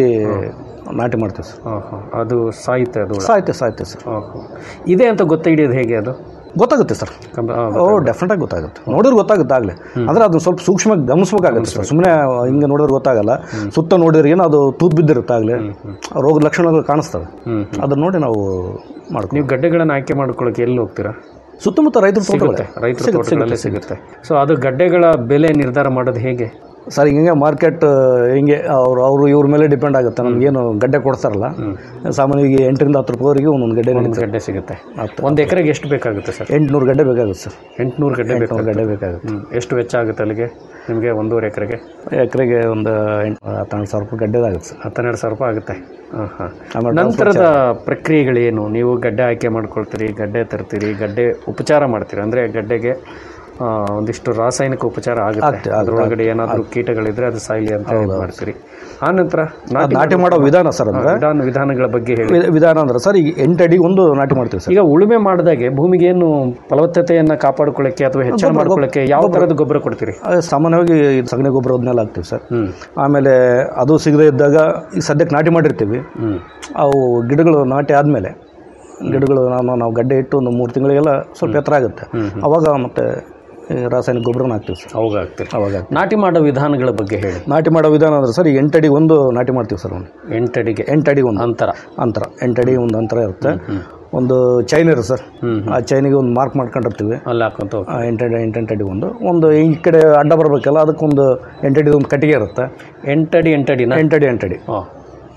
ನಾಟಿ ಮಾಡ್ತೀವಿ ಸರ್ ಹಾಂ ಹಾಂ ಅದು ಸಾಯುತ್ತೆ ಅದು ಹುಳ ಸಾಯ್ತೆ ಸಾಯ್ತೆ ಸರ್ ಹಾಂ ಹಾಂ ಇದೆ ಅಂತ ಗೊತ್ತ ಹಿಡಿಯೋದು ಹೇಗೆ ಅದು ಗೊತ್ತಾಗುತ್ತೆ ಸರ್ ಕಂಬ- ಆ, ಓ ಡೆಫಿನೆಟ್ ಆಗಿ ಗೊತ್ತಾಗುತ್ತೆ ನೋಡಿದ್ರೆ ಗೊತ್ತಾಗುತ್ತೆ ಆಗಲೇ ಅಂದ್ರೆ ಅದನ್ನ ಸ್ವಲ್ಪ ಸೂಕ್ಷ್ಮವಾಗಿ ಗಮನಿಸ್ಬೇಕಾಗುತ್ತೆ ಸರ್ ಸುಮ್ಮನೆ ಹಿಂಗೆ ನೋಡಿದ್ರೆ ಗೊತ್ತಾಗಲ್ಲ ಸುತ್ತ ನೋಡಿದ್ರೆ ಏನು ಅದು ತೂತ್ ಬಿದ್ದಿರುತ್ತೆ ಆಗಲೇ ರೋಗದ ಲಕ್ಷಣಗಳು ಕಾಣಿಸ್ತವೆ ಹ್ಮ್, ಅದನ್ನ ನೋಡಿ ನಾವು ಮಾಡ್ತೀವಿ ನೀವು ಗಡ್ಡೆಗಳನ್ನು ಆಯ್ಕೆ ಮಾಡ್ಕೊಳ್ಳೋಕೆ ಎಲ್ಲಿ ಹೋಗ್ತೀರಾ ಸುತ್ತಮುತ್ತ ರೈತರ ಸಿಗುತ್ತೆ ತೋಟಗಳೇ ರೈತರ ಸಿಗುತ್ತೆ, ತೋಟಗಳಲ್ಲೇ ಸಿಗುತ್ತೆ, ಸಿಗುತ್ತೆ ಸೊ ಅದು ಗಡ್ಡೆಗಳ ಬೆಲೆ ನಿರ್ಧಾರ ಮಾಡೋದು ಹೇಗೆ ಸರ್ ಹಿಂಗೆ ಮಾರ್ಕೆಟ್ ಹಿಂಗೆ ಅವರು ಅವರು ಇವ್ರ ಮೇಲೆ ಡಿಪೆಂಡ್ ಆಗುತ್ತೆ ನಮಗೇನು ಗಡ್ಡೆ ಕೊಡ್ತಾರಲ್ಲ ಸಾಮಾನ್ಯವಾಗಿ ಎಂಟರಿಂದ ಹತ್ತು ರೂಪಾಯಿವರೆಗೆ ಒಂದೊಂದು ಗಡ್ಡೆ ಒಂದು ನಡೀತದೆ ಗಡ್ಡೆ ಸಿಗುತ್ತೆ ಒಂದು ಎಕರೆಗೆ ಎಷ್ಟು ಬೇಕಾಗುತ್ತೆ ಸರ್ ಎಂಟುನೂರು ಗಡ್ಡೆ ಬೇಕಾಗುತ್ತೆ ಸರ್ ಎಂಟುನೂರು ಗಡ್ಡೆ ಎಂಟುನೂರು ಬೇಕಾಗುತ್ತೆ ಗಡ್ಡೆ ಬೇಕಾಗುತ್ತೆ ಹ್ಮ್. ಎಷ್ಟು ವೆಚ್ಚ ಆಗುತ್ತೆ ಅಲ್ಲಿಗೆ ನಿಮಗೆ ಒಂದೂವರೆ ಎಕರೆಗೆ ಎಕರೆಗೆ ಒಂದು ಎಂಟು ಹತ್ತೆರಡು ಸಾವಿರ ರೂಪಾಯಿ ಗಡ್ಡೆದಾಗುತ್ತೆ ಸರ್ ಹತ್ತೆರಡು ಸಾವಿರ ರೂಪಾಯಿ ಆಗುತ್ತೆ ಹಾಂ ಹಾಂ ಆಮೇಲೆ ನಂತರದ ಪ್ರಕ್ರಿಯೆಗಳೇನು ನೀವು ಗಡ್ಡೆ ಆಯ್ಕೆ ಮಾಡ್ಕೊಳ್ತೀರಿ ಗಡ್ಡೆ ತರ್ತೀರಿ ಗಡ್ಡೆ ಉಪಚಾರ ಮಾಡ್ತೀರಿ ಅಂದರೆ ಗಡ್ಡೆಗೆ ಆ, ಒಂದಿಷ್ಟು ರಾಸಾಯನಿಕ ಉಪಚಾರ ಆಗುತ್ತೆ ಆಗುತ್ತೆ, ಆಗುತ್ತೆ, ಅದರೊಳಗಡೆ ಏನಾದರೂ ಕೀಟಗಳಿದ್ರೆ ಅದು ಸಾಯ್ಲಿ ಅಂತ ಇದು ಮಾಡ್ತೀರಿ ಆ ನಂತರ ಅದು ನಾಟಿ ಮಾಡೋ ವಿಧಾನ ಸರ್ ಅಂದ್ರೆ ವಿಧಾನ ವಿಧಾನಗಳ ಬಗ್ಗೆ ಹೇಳಿ ವಿ- ವಿಧಾನ ಅಂದ್ರೆ ಸರ್ ಈಗ ಎಂಟು ಅಡಿ ಒಂದು ನಾಟಿ ಮಾಡ್ತೀವಿ ಸರ್ ಈಗ ಉಳುಮೆ ಮಾಡಿದಾಗೆ ಭೂಮಿಗೆ ಏನು ಫಲವತ್ತತೆಯನ್ನು ಕಾಪಾಡ್ಕೊಳ್ಳೋಕ್ಕೆ ಅಥವಾ ಹೆಚ್ಚಳ ಗೊಬ್ಬರ- ಮಾಡ್ಕೊಳ್ಳೋಕ್ಕೆ ಯಾವ ಥರದ ಗೊಬ್ಬರ ಕೊಡ್ತೀರಿ ಅದು ಸಾಮಾನ್ಯವಾಗಿ ಇದು ಸಗಣಿ ಗೊಬ್ಬರ ಅದನ್ನೆಲ್ಲ ಹಾಕ್ತೀವಿ ಸರ್ ಆಮೇಲೆ ಅದು ಸಿಗದೇ ಇದ್ದಾಗ ಈಗ ಸದ್ಯಕ್ಕೆ ನಾಟಿ ಮಾಡಿರ್ತೀವಿ ಅವು ಗಿಡಗಳು ನಾಟಿ ಆದಮೇಲೆ ಗಿಡಗಳು ನಾವು ನಾವು ಗಡ್ಡೆ ಇಟ್ಟು ಒಂದು ಮೂರು ತಿಂಗಳಿಗೆಲ್ಲ ಸ್ವಲ್ಪ ಎತ್ತರ ಆಗುತ್ತೆ ಅವಾಗ ಮತ್ತೆ ಈ ರಾಸಾಯನಿಕ ಗೊಬ್ಬರನ ಹಾಕ್ತೀವಿ ಸರ್ ಅವಾಗ ಆಗ್ತೀರಿ ಅವಾಗ ನಾಟಿ ಮಾಡೋ ವಿಧಾನಗಳ ಬಗ್ಗೆ ಹೇಳಿ ನಾಟಿ ಮಾಡೋ ವಿಧಾನ ಅಂದ್ರೆ ಸರ್ ಈಗ ಎಂಟಡಿ ಒಂದು ನಾಟಿ ಮಾಡ್ತೀವಿ ಸರ್ ಒಂದು ಎಂಟಡಿಗೆ ಎಂಟಡಿ ಒಂದು ಅಂತರ ಅಂತರ ಎಂಟಡಿ ಒಂದು ಅಂತರ ಇರುತ್ತೆ ಒಂದು ಚೈನ್ ಇರುತ್ತೆ ಸರ್ ಆ ಚೈನಿಗೆ ಒಂದು ಮಾರ್ಕ್ ಮಾಡ್ಕೊಂಡಿರ್ತೀವಿ ಅಲ್ಲಿ ಹಾಕೊಂತ ಹೋಗಿ ಆ, ಎಂಟಡಿ ಎಂಟೆಂಟಡಿ ಒಂದು ಒಂದು ಈ ಕಡೆ ಅಡ್ಡ ಬರಬೇಕಲ್ಲ ಅದಕ್ಕೊಂದು ಎಂಟಡಿ ಒಂದು ಕಟ್ಟಿಗೆ ಇರುತ್ತೆ ಎಂಟಡಿ ಎಂಟಡಿನ ಎಂಟಡಿ ಎಂಟಡಿ ಹಾಂ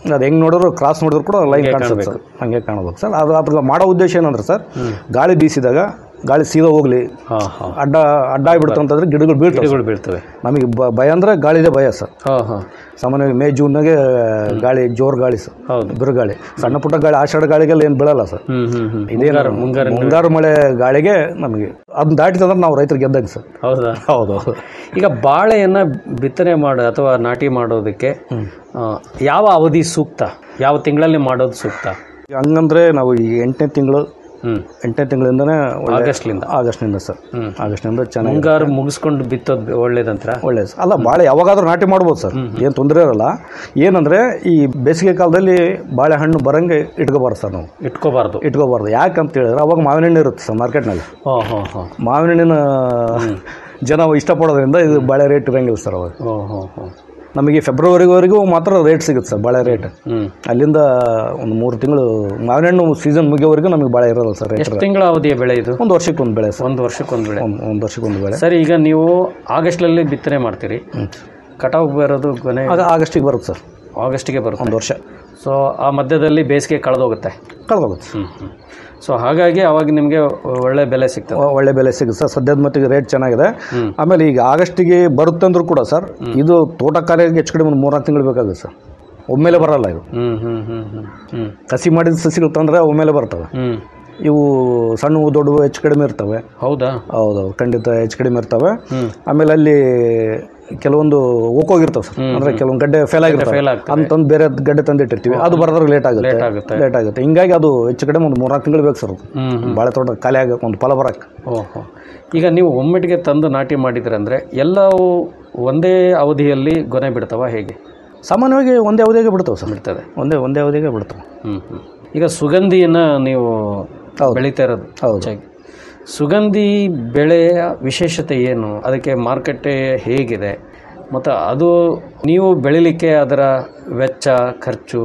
ಅದು ಹೆಂಗೆ ನೋಡಿದ್ರು ಕ್ರಾಸ್ ನೋಡಿದ್ರು ಕೂಡ ಲೈನ್ ಹಂಗೆ ಕಾಣಿಸುತ್ತೆ ಕಾಣ್ಬೇಕು. ಸರ್ ಹಂಗೆ ಕಾಣಬೇಕು ಸರ್ ಅದು ಅದ್ರ ಮಾಡೋ ಉದ್ದೇಶ ಏನಂದ್ರೆ ಸರ್ ಗಾಳಿ ಬೀಸಿದಾಗ ಗಾಳಿ ಸೀದಾ ಹೋಗ್ಲಿ ಅಡ್ಡ ಅಡ್ಡ ಆಗ್ಬಿಡ್ತು ಅಂತಂದ್ರೆ ಗಿಡಗಳು ಬೀಳ್ತವೆ ಗಿಡಗಳು ಬೀಳ್ತವೆ ನಮಗೆ ಬ- ಭಯ ಅಂದ್ರೆ ಗಾಳಿದೆ ಭಯ ಸರ್ ಹಾಂ ಹಾಂ ಸಾಮಾನ್ಯವಾಗಿ ಮೇ ಜೂನ್ನಾಗೆ ಗಾಳಿ ಜೋರು ಗಾಳಿ ಸರ್ ಹೌದು ಬಿರುಗಾಳಿ ಸಣ್ಣ ಪುಟ್ಟ ಗಾಳಿ ಆಷಾಢ ಗಾಳಿಗೆಲ್ಲ ಏನು ಬೀಳಲ್ಲ ಸರ್ ಹ್ಮ್ ಹ್ಮ್ ಹ್ಮ್ ಇದೇನು ಮುಂಗಾರು ಮುಂಗಾರು ಮುಂಗಾರು ಮಳೆ ಗಾಳಿಗೆ ನಮಗೆ ಅದನ್ನ ದಾಟಿತಂದ್ರೆ ನಾವು ರೈತರು ಗೆದ್ದಂಗೆ ಸರ್ ಹೌದಾ ಹೌದು ಹೌದು ಈಗ ಬಾಳೆಯನ್ನ ಬಿತ್ತನೆ ಮಾಡ ಅಥವಾ ನಾಟಿ ಮಾಡೋದಕ್ಕೆ ಆ, ಯಾವ ಅವಧಿ ಸೂಕ್ತ ಯಾವ ತಿಂಗಳಲ್ಲಿ ಮಾಡೋದು ಸೂಕ್ತ ಹಂಗಂದ್ರೆ ನಾವು ಈ ಎಂಟನೇ ತಿಂಗಳು ಹ್ಮ್ ಎಂಟನೇ ತಿಂಗಳಿಂದನೇ ಒಳ್ಳೆ- ಆಗಸ್ಟ್ಲಿಂದ? ಆಗಸ್ಟ್ನಿಂದ ಸರ್ ಹ್ಮ್. ಆಗಸ್ಟ್ನಿಂದ ಚೆನ್ನಾಗಿ ಮುಂಗಾರು ಮುಗಿಸ್ಕೊಂಡು ಬಿತ್ತೋದು ಒಳ್ಳೇದಂತ್ರ ಒಳ್ಳೆ ಸರ್ ಅಲ್ಲ ಬಾಳೆ ಯಾವಾಗಾದ್ರೂ ನಾಟಿ ಮಾಡ್ಬೋದು ಸರ್ ಏನು ತೊಂದರೆ ಇರಲ್ಲ ಏನಂದ್ರೆ ಈ ಬೇಸಿಗೆ ಕಾಲದಲ್ಲಿ ಬಾಳೆಹಣ್ಣು ಬರಂಗೆ ಇಟ್ಕೋಬಾರ್ದು ಸರ್ ನಾವು ಇಟ್ಕೋಬಾರ್ದು ಇಟ್ಕೋಬಾರ್ದು ಯಾಕಂತ ಹೇಳಿದ್ರೆ ಅವಾಗ ಮಾವಿನ ಹಣ್ಣು ಇರುತ್ತೆ ಸರ್ ಮಾರ್ಕೆಟ್ನಲ್ಲಿ ಹೋ ಹೋ ಹೋ ಮಾವಿನ ಹಣ್ಣಿನ ಜನ ಇಷ್ಟಪಡೋದ್ರಿಂದ ಇದು ಬಾಳೆ ರೇಟ್ ಇರಂಗಿಲ್ಲ ಸರ್ ಅವಾಗ ಹೋ ಹೋ ಹೋ ನಮಗೆ ಫೆಬ್ರವರಿವರೆಗೂ ಮಾತ್ರ ರೇಟ್ ಸಿಗುತ್ತೆ ಸರ್ ಬಾಳೆ ರೇಟ್ ಹ್ಮ್ ಅಲ್ಲಿಂದ ಒಂದು ಮೂರು ತಿಂಗಳು ಮಾವಿನ ಹಣ್ಣು ಸೀಸನ್ ಮುಗಿಯೋವರೆಗೂ ನಮಗೆ ಬಾಳೆ ಇರೋಲ್ಲ ಸರ್ ರೇಟ್ ಎಷ್ಟು ತಿಂಗಳ ಅವಧಿಯ ಬೆಳೆ ಇದು ಒಂದು ವರ್ಷಕ್ಕೆ ಒಂದು ಬೆಳೆ ಸರ್ ಒಂದು ವರ್ಷಕ್ಕೊಂದು ಬೆಳೆ ಒಂದು ಒಂದು ವರ್ಷಕ್ಕೆ ಒಂದು ಬೆಳೆ ಸರಿ ಈಗ ನೀವು ಆಗಸ್ಟ್ಲಲ್ಲಿ ಬಿತ್ತನೆ ಮಾಡ್ತೀರಿ ಕಟಾವು ಬರೋದು ಕೊನೆ ಆಗ ಆಗಸ್ಟಿಗೆ ಬರುತ್ತೆ ಸರ್ ಆಗಸ್ಟಿಗೆ ಬರುತ್ತೆ ಒಂದು ವರ್ಷ ಸೊ ಆ ಮಧ್ಯದಲ್ಲಿ ಬೇಸಿಗೆ ಕಳೆದೋಗುತ್ತೆ ಕಳೆದೋಗುತ್ತೆ ಹ್ಮ್ ಹ್ಮ್ ಸೊ ಹಾಗಾಗಿ ಅವಾಗ ನಿಮಗೆ ಒಳ್ಳೆ ಬೆಲೆ ಸಿಗ್ತದೆ ಒ- ಒಳ್ಳೆ ಬೆಲೆ ಸಿಗುತ್ತೆ ಸರ್ ಸದ್ಯದ ಮಟ್ಟಿಗೆ ರೇಟ್ ಚೆನ್ನಾಗಿದೆ ಹ್ಮ್. ಆಮೇಲೆ ಈಗ ಆಗಸ್ಟಿಗೆ ಬರುತ್ತೆ ಅಂದ್ರೂ ಕೂಡ ಸರ್ ಇದು ತೋಟಗಾರಿಕೆಗೆ ಹೆಚ್ಚು ಕಡಿಮೆ ಒಂದು ಮೂರ್ನಾಲ್ಕು ತಿಂಗಳು ಬೇಕಾಗುತ್ತೆ ಸರ್ ಒಮ್ಮೆಲೆ ಬರಲ್ಲ ಇದು ಹ್ಮ್ ಹ್ಮ್ ಹ್ಮ್ ಹ್ಮ್ ಹ್ಮ್ ಕಸಿ ಮಾಡಿದ ಸಸಿಗಳು ತಂದರೆ ಒಮ್ಮೆಲೆ ಬರ್ತವೆ ಹ್ಮ್ ಇವು ಸಣ್ಣ ದೊಡ್ಡವು ಹೆಚ್ಚು ಕಡಿಮೆ ಇರ್ತವೆ ಹೌದಾ ಹೌದೌದು ಖಂಡಿತ ಹೆಚ್ಚು ಕಡಿಮೆ ಇರ್ತವೆ ಹ್ಮ್. ಆಮೇಲೆ ಅಲ್ಲಿ ಕೆಲವೊಂದು ಹೋಗಿರ್ತವೆ ಸರ್ ಅಂದ್ರೆ ಕೆಲವೊಂದು ಗಡ್ಡೆ ಫೇಲ್ ಆಗಿರ್ತವೆ fail ಆಗ್ತವೆ. ಅಂತಂದು ಬೇರೆ ಗಡ್ಡೆ ತಂದಿಟ್ಟಿರ್ತೀವಿ ಅದು ಬರೋದ್ರೆ ಲೇಟ್ ಆಗುತ್ತೆ Late ಆಗುತ್ತೆ. ಲೇಟ್ ಆಗುತ್ತೆ ಹಿಂಗಾಗಿ ಅದು ಹೆಚ್ಚು ಕಡಿಮೆ ಒಂದು ಮೂರ್ನಾಲ್ಕು ತಿಂಗಳು ಬೇಕು ಸರ್ ಅದು. ಹ್ಮ್ ಹ್ಮ್ ಬಾಳೆ ತೋಟ ಖಾಲಿ ಆಗಕ್ಕೆ ಒಂದು ಫಲ ಬರಕ್ಕೆ ಓಹೋ ಈಗ ನೀವು ಒಮ್ಮೆಟ್ಟಿಗೆ ತಂದು ನಾಟಿ ಮಾಡಿದ್ರೆ ಅಂದರೆ ಎಲ್ಲವೂ ಒಂದೇ ಅವಧಿಯಲ್ಲಿ ಗೊನೆ ಬಿಡ್ತಾವ ಹೇಗೆ ಸಾಮಾನ್ಯವಾಗಿ ಒಂದೇ ಅವಧಿಗೆ ಬಿಡ್ತಾವೆ ಸರ್ ಬಿಡ್ತದೆ ಒಂದೇ ಒಂದೇ ಅವಧಿಗೆ ಬಿಡ್ತಾವೆ ಹ್ಮ್ ಹ್ಮ್ ಈಗ ಸುಗಂಧಿಯನ್ನು ನೀವು ಬೆಳೀತಾ ಇರೋದು ಹೆಚ್ಚಾಗಿ ಸುಗಂಧಿ ಬೆಳೆಯ ವಿಶೇಷತೆ ಏನು ಅದಕ್ಕೆ ಮಾರುಕಟ್ಟೆ ಹೇಗಿದೆ ಮತ್ತು ಅದು ನೀವು ಬೆಳಿಲಿಕ್ಕೆ ಅದರ ವೆಚ್ಚ ಖರ್ಚು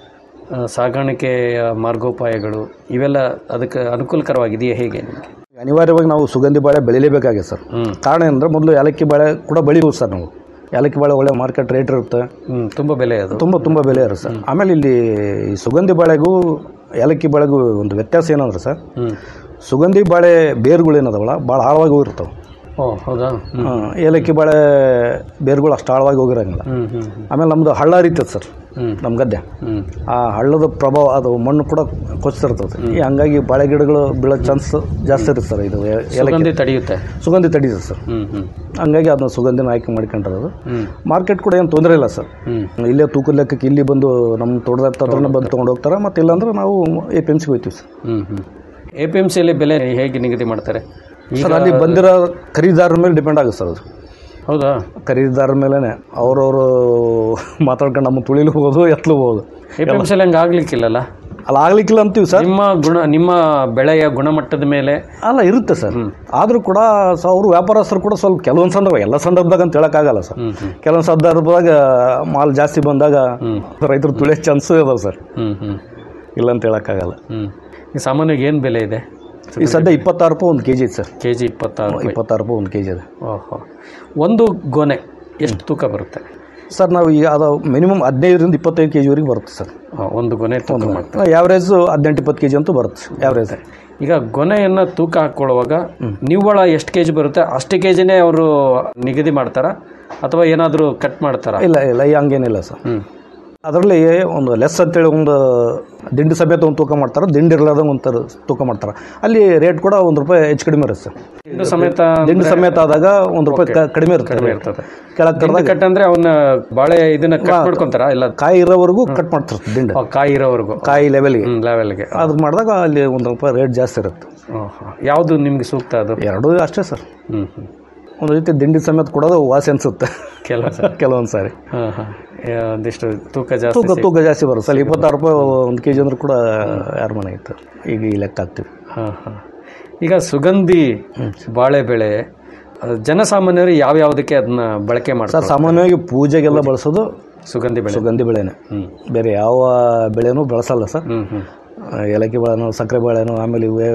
ಆ, ಸಾಗಾಣಿಕೆಯ ಮಾರ್ಗೋಪಾಯಗಳು ಇವೆಲ್ಲ ಅದಕ್ಕೆ ಅನುಕೂಲಕರವಾಗಿದೆಯೇ ಹೇಗೆ ನಿಮಗೆ ಅನಿವಾರ್ಯವಾಗಿ ನಾವು ಸುಗಂಧಿ ಬಾಳೆ ಬೆಳಿಲೇಬೇಕಾಗಿದೆ ಸರ್ ಹ್ಮ್. ಕಾರಣ ಏನಂದ್ರೆ ಮೊದಲು ಏಲಕ್ಕಿ ಬಾಳೆ ಕೂಡ ಬೆಳಿಬೋದು ಸರ್ ನಾವು ಏಲಕ್ಕಿ ಬಾಳೆ ಒಳ್ಳೆ ಮಾರ್ಕೆಟ್ ರೇಟ್ ಇರುತ್ತೆ ಹ್ಮ್ ತುಂಬ ಬೆಲೆ ಅದು ತುಂಬ ತುಂಬ ಬೆಲೆ ಇರುತ್ತೆ ಸರ್ ಆಮೇಲೆ ಇಲ್ಲಿ ಈ ಸುಗಂಧಿ ಬಾಳೆಗೂ ಏಲಕ್ಕಿ ಬಾಳೆಗೂ ಒಂದು ವ್ಯತ್ಯಾಸ ಏನಂದ್ರೆ ಸರ್ ಹ್ಮ್ ಸುಗಂಧಿ ಬಾಳೆ ಬೇರುಗಳು ಏನದವಲ್ಲ ಭಾಳ ಆಳವಾಗಿ ಹೋಗಿರ್ತಾವೆ ಓ ಹೌದಾ ಹ್ಮ್ ಹಾ, ಏಲಕ್ಕಿ ಬಾಳೆ ಬೇರುಗಳು ಅಷ್ಟು ಆಳವಾಗಿ ಹೋಗಿರಂಗಿಲ್ಲ ಹ್ಮ್ ಹ್ಮ್ ಹ್ಮ್ ಆಮೇಲೆ ನಮ್ಮದು ಹಳ್ಳ ಹರಿತದೆ ಸರ್ ಹ್ಮ್. ನಮ್ಮ ಗದ್ದೆ ಹ್ಮ್ ಆ ಹಳ್ಳದ ಪ್ರಭಾವ ಅದು ಮಣ್ಣು ಕೂಡ ಕೊಚ್ತಿರ್ತದೆ ಈ ಹಂಗಾಗಿ ಬಾಳೆ ಗಿಡಗಳು ಬೀಳೋ ಚಾನ್ಸ್ ಜಾಸ್ತಿ ಇರುತ್ತೆ ಸರ್ ಇದು ಏ- ಏಲಕ್ಕಿ ಸುಗಂಧಿ ತಡೆಯುತ್ತೆ ಸುಗಂಧಿ ತಡೀತದೆ ಸರ್ ಹ್ಮ್ ಹ್ಮ್ ಹಂಗಾಗಿ ಅದನ್ನ ಸುಗಂಧಿನ ಆಯ್ಕೆ ಮಾಡ್ಕೊಂಡಿರೋದು ಹ್ಮ್ ಮಾರ್ಕೆಟ್ ಕೂಡ ಏನು ತೊಂದರೆ ಇಲ್ಲ ಸರ್ ಹ್ಮ್ ಇಲ್ಲೇ ತೂಕದ ಲೆಕ್ಕಕ್ಕೆ ಇಲ್ಲಿ ಬಂದು ನಮ್ಮ ತೋಟದ ಹತ್ರನೇ ಬಂದು ತೊಗೊಂಡು ಹೋಗ್ತಾರೆ ಮತ್ತು ಇಲ್ಲಾಂದ್ರೆ ನಾವು ಎ ಪಿ ಎಮ್ ಸಿಗೆ ಹೋಗ್ತೀವಿ ಸರ್ ಹ್ಮ್ ಹ್ಮ್ ಎ ಪಿ ಎಮ್ ಸಿಯಲ್ಲಿ ಬೆಲೆ ಹೇಗೆ ನಿಗದಿ ಮಾಡ್ತಾರೆ ಈಗ ಸರ್ ಅಲ್ಲಿ ಬಂದಿರೋ ಖರೀದಾರರ ಮೇಲೆ ಡಿಪೆಂಡ್ ಆಗುತ್ತೆ ಸರ್ ಅದು ಹೌದಾ ಖರೀದಾರರ ಮೇಲೇ ಅವ್ರವರು ಮಾತಾಡ್ಕೊಂಡು ನಮ್ಮ ತುಳಿಲೂಬೋದು ಎತ್ತಲೂಬೋದು ಎ ಪಿ ಎಮ್ ಸಿಯಲ್ಲಿ ಹಂಗೆ ಆಗ್ಲಿಕ್ಕಿಲ್ಲಲ್ಲ ಅಲ್ಲ ಆಗ್ಲಿಕ್ಕಿಲ್ಲ ಅಂತೀವಿ ಸರ್ ನಿಮ್ಮ ಗುಣ ನಿಮ್ಮ ಬೆಳೆಯ ಗುಣಮಟ್ಟದ ಮೇಲೆ ಅಲ್ಲ ಇರುತ್ತೆ ಸರ್ ಆದರೂ ಕೂಡ ಸೊ ಅವರು ವ್ಯಾಪಾರಸ್ಥರು ಕೂಡ ಸ್ವಲ್ಪ ಕೆಲವೊಂದು ಸಂದರ್ಭ ಎಲ್ಲ ಸಂದರ್ಭದಾಗ ಅಂತ ಹೇಳೋಕ್ಕಾಗಲ್ಲ ಸರ್ ಹ್ಮ್ ಹ್ಮ್ ಕೆಲವೊಂದು ಸಂದರ್ಭದಾಗ ಮಾಲ್ ಜಾಸ್ತಿ ಬಂದಾಗ ರೈತರು ತುಳಿಯೋ ಚಾನ್ಸು ಇದಾವೆ ಸರ್ ಹ್ಮ್ ಹ್ಮ್ ಇಲ್ಲ ಅಂತ ಹೇಳೋಕ್ಕಾಗಲ್ಲ ಹ್ಮ್ ಈ ಸಾಮಾನ್ಯವಾಗಿ ಏನು ಬೆಲೆ ಇದೆ ಈ ಸದ್ಯ ಇಪ್ಪತ್ತಾರು ರೂಪಾಯಿ ಒಂದು ಕೆ ಜಿ ಐತೆ ಸರ್ ಕೆ ಜಿ ಇಪ್ಪತ್ತಾರು ರೂಪಾಯಿ. ಇಪ್ಪತ್ತಾರು ರೂಪಾಯಿ ಒಂದು ಕೆ ಜಿ ಇದೆ ಓಹೋ ಒಂದು ಗೊನೆ ಎಷ್ಟು ತೂಕ ಬರುತ್ತೆ ಸರ್ ನಾವು ಈಗ ಅದು ಮಿನಿಮಮ್ ಹದಿನೈದರಿಂದ ಇಪ್ಪತ್ತೈದು ಕೆ ಜಿವರೆಗೆ ಬರುತ್ತೆ ಸರ್ ಆ, ಒಂದು ಗೊನೆ ತೂಕ ಮಾಡ್ತಾರೆ ಯಾವ್ರೇಜು ಹದಿನೆಂಟು ಇಪ್ಪತ್ತು ಕೆ ಜಿ ಅಂತೂ ಬರುತ್ತೆ ಯಾವ್ರೇಜ್ ಈಗ ಗೊನೆಯನ್ನು ತೂಕ ಹಾಕ್ಕೊಳ್ಳುವಾಗ ನಿವ್ವಳ ಎಷ್ಟು ಕೆ ಜಿ ಬರುತ್ತೆ ಅಷ್ಟು ಕೆ ಜಿನೇ ಅವರು ನಿಗದಿ ಮಾಡ್ತಾರಾ ಅಥವಾ ಏನಾದರೂ ಕಟ್ ಮಾಡ್ತಾರಾ ಇಲ್ಲ ಇಲ್ಲ ಈ ಹಂಗೇನಿಲ್ಲ ಸರ್ ಹ್ಮ್ ಅದರಲ್ಲಿ ಒಂದು ಲೆಸ್ ಅಂತೇಳಿ ಒಂದು ದಿಂಡಿ ಸಮೇತ ಒಂದು ತೂಕ ಮಾಡ್ತಾರೆ ದಿಂಡಿ ಇರ್ಲಾರ್ದಂಗೆ ಒಂದು ತರ ತೂಕ ಮಾಡ್ತಾರೆ ಅಲ್ಲಿ ರೇಟ್ ಕೂಡ ಒಂದು ರೂಪಾಯಿ ಹೆಚ್ಚು ಕಡಿಮೆ ಇರುತ್ತೆ ಸರ್ ದಿಂಡು ಸಮೇತ ದಿಂಡಿ ಸಮೇತ ಆದಾಗ ಒಂದು ರೂಪಾಯಿ ಕ- ಕಡಿಮೆ ಇರುತ್ತೆ ಕಡಿಮೆ ಇರ್ತದೆ ಕೆಳಗೆ ದಿಂಡು ಕಟ್ ಅಂದ್ರೆ ಅವನ್ನ ಬಾಳೆ ಇದನ್ನ ಕಟ್ ಮಾಡ್ಕೊಂತಾರ ಇಲ್ಲ ಕಾಯಿ ಇರೋವರೆಗೂ ಕಟ್ ಮಾಡ್ತಾರೆ ದಿಂಡು ಆ, ಕಾಯಿ ಇರೋವರೆಗೂ ಕಾಯಿ ಲೆವೆಲ್ಗೆ ಹ್ಮ್ ಲೆವೆಲ್ಗೆ ಅದು ಮಾಡಿದಾಗ ಅಲ್ಲಿ ಒಂದು ರೂಪಾಯಿ ರೇಟ್ ಜಾಸ್ತಿ ಇರುತ್ತೆ ಯಾವುದು ನಿಮ್ಗೆ ಸೂಕ್ತ ಅದು ಎರಡೂ ಅಷ್ಟೇ ಸರ್ ಹ್ಮ್ ಹ್ಮ್ ಒಂದು ರೀತಿ ದಿಂಡಿ ಸಮೇತ ಕೊಡೋದು ವಾಸಿ ಅನ್ಸುತ್ತೆ ಕೆಲವು ಕೆಲವೊಂದು ಸಾರಿ ಹಾಂ ಹಾಂ ಒಂದಿಷ್ಟು ತೂಕ ಜಾಸ್ತಿ ತೂಕ ತೂಕ ಜಾಸ್ತಿ ಬರುತ್ತೆ ಅಲ್ಲಿ ಇಪ್ಪತ್ತಾರು ರೂಪಾಯಿ ಒಂದು ಕೆ ಜಿ ಅಂದ್ರೆ ಕೂಡ ಯಾರ ಮನೆ ಇತ್ತು ಈಗ ಈ ಲೆಕ್ಕ ಹಾಕ್ತೀವಿ ಹಾಂ ಹಾಂ ಈಗ ಸುಗಂಧಿ ಬಾಳೆ ಬೆಳೆ ಅದು ಜನಸಾಮಾನ್ಯರು ಯಾವ ಯಾವುದಕ್ಕೆ ಅದನ್ನ ಬಳಕೆ ಸರ್ ಮಾಡ್ತಾರೆ ಸಾಮಾನ್ಯವಾಗಿ ಪೂಜೆಗೆಲ್ಲ ಬಳಸೋದು ಸುಗಂಧಿ ಬೆಳೆ ಸುಗಂಧಿ ಬೆಳೆನೇ ಹ್ಮ್ ಬೇರೆ ಯಾವ ಬೆಳೆನೂ ಬಳಸಲ್ಲ ಸರ್ ಹ್ಮ್ ಹ್ಮ್ ಆ, ಏಲಕ್ಕಿ ಬೆಳೆನೋ ಸಕ್ಕರೆ ಬೆಳೆನೋ ಆಮೇಲೆ ಇವೇ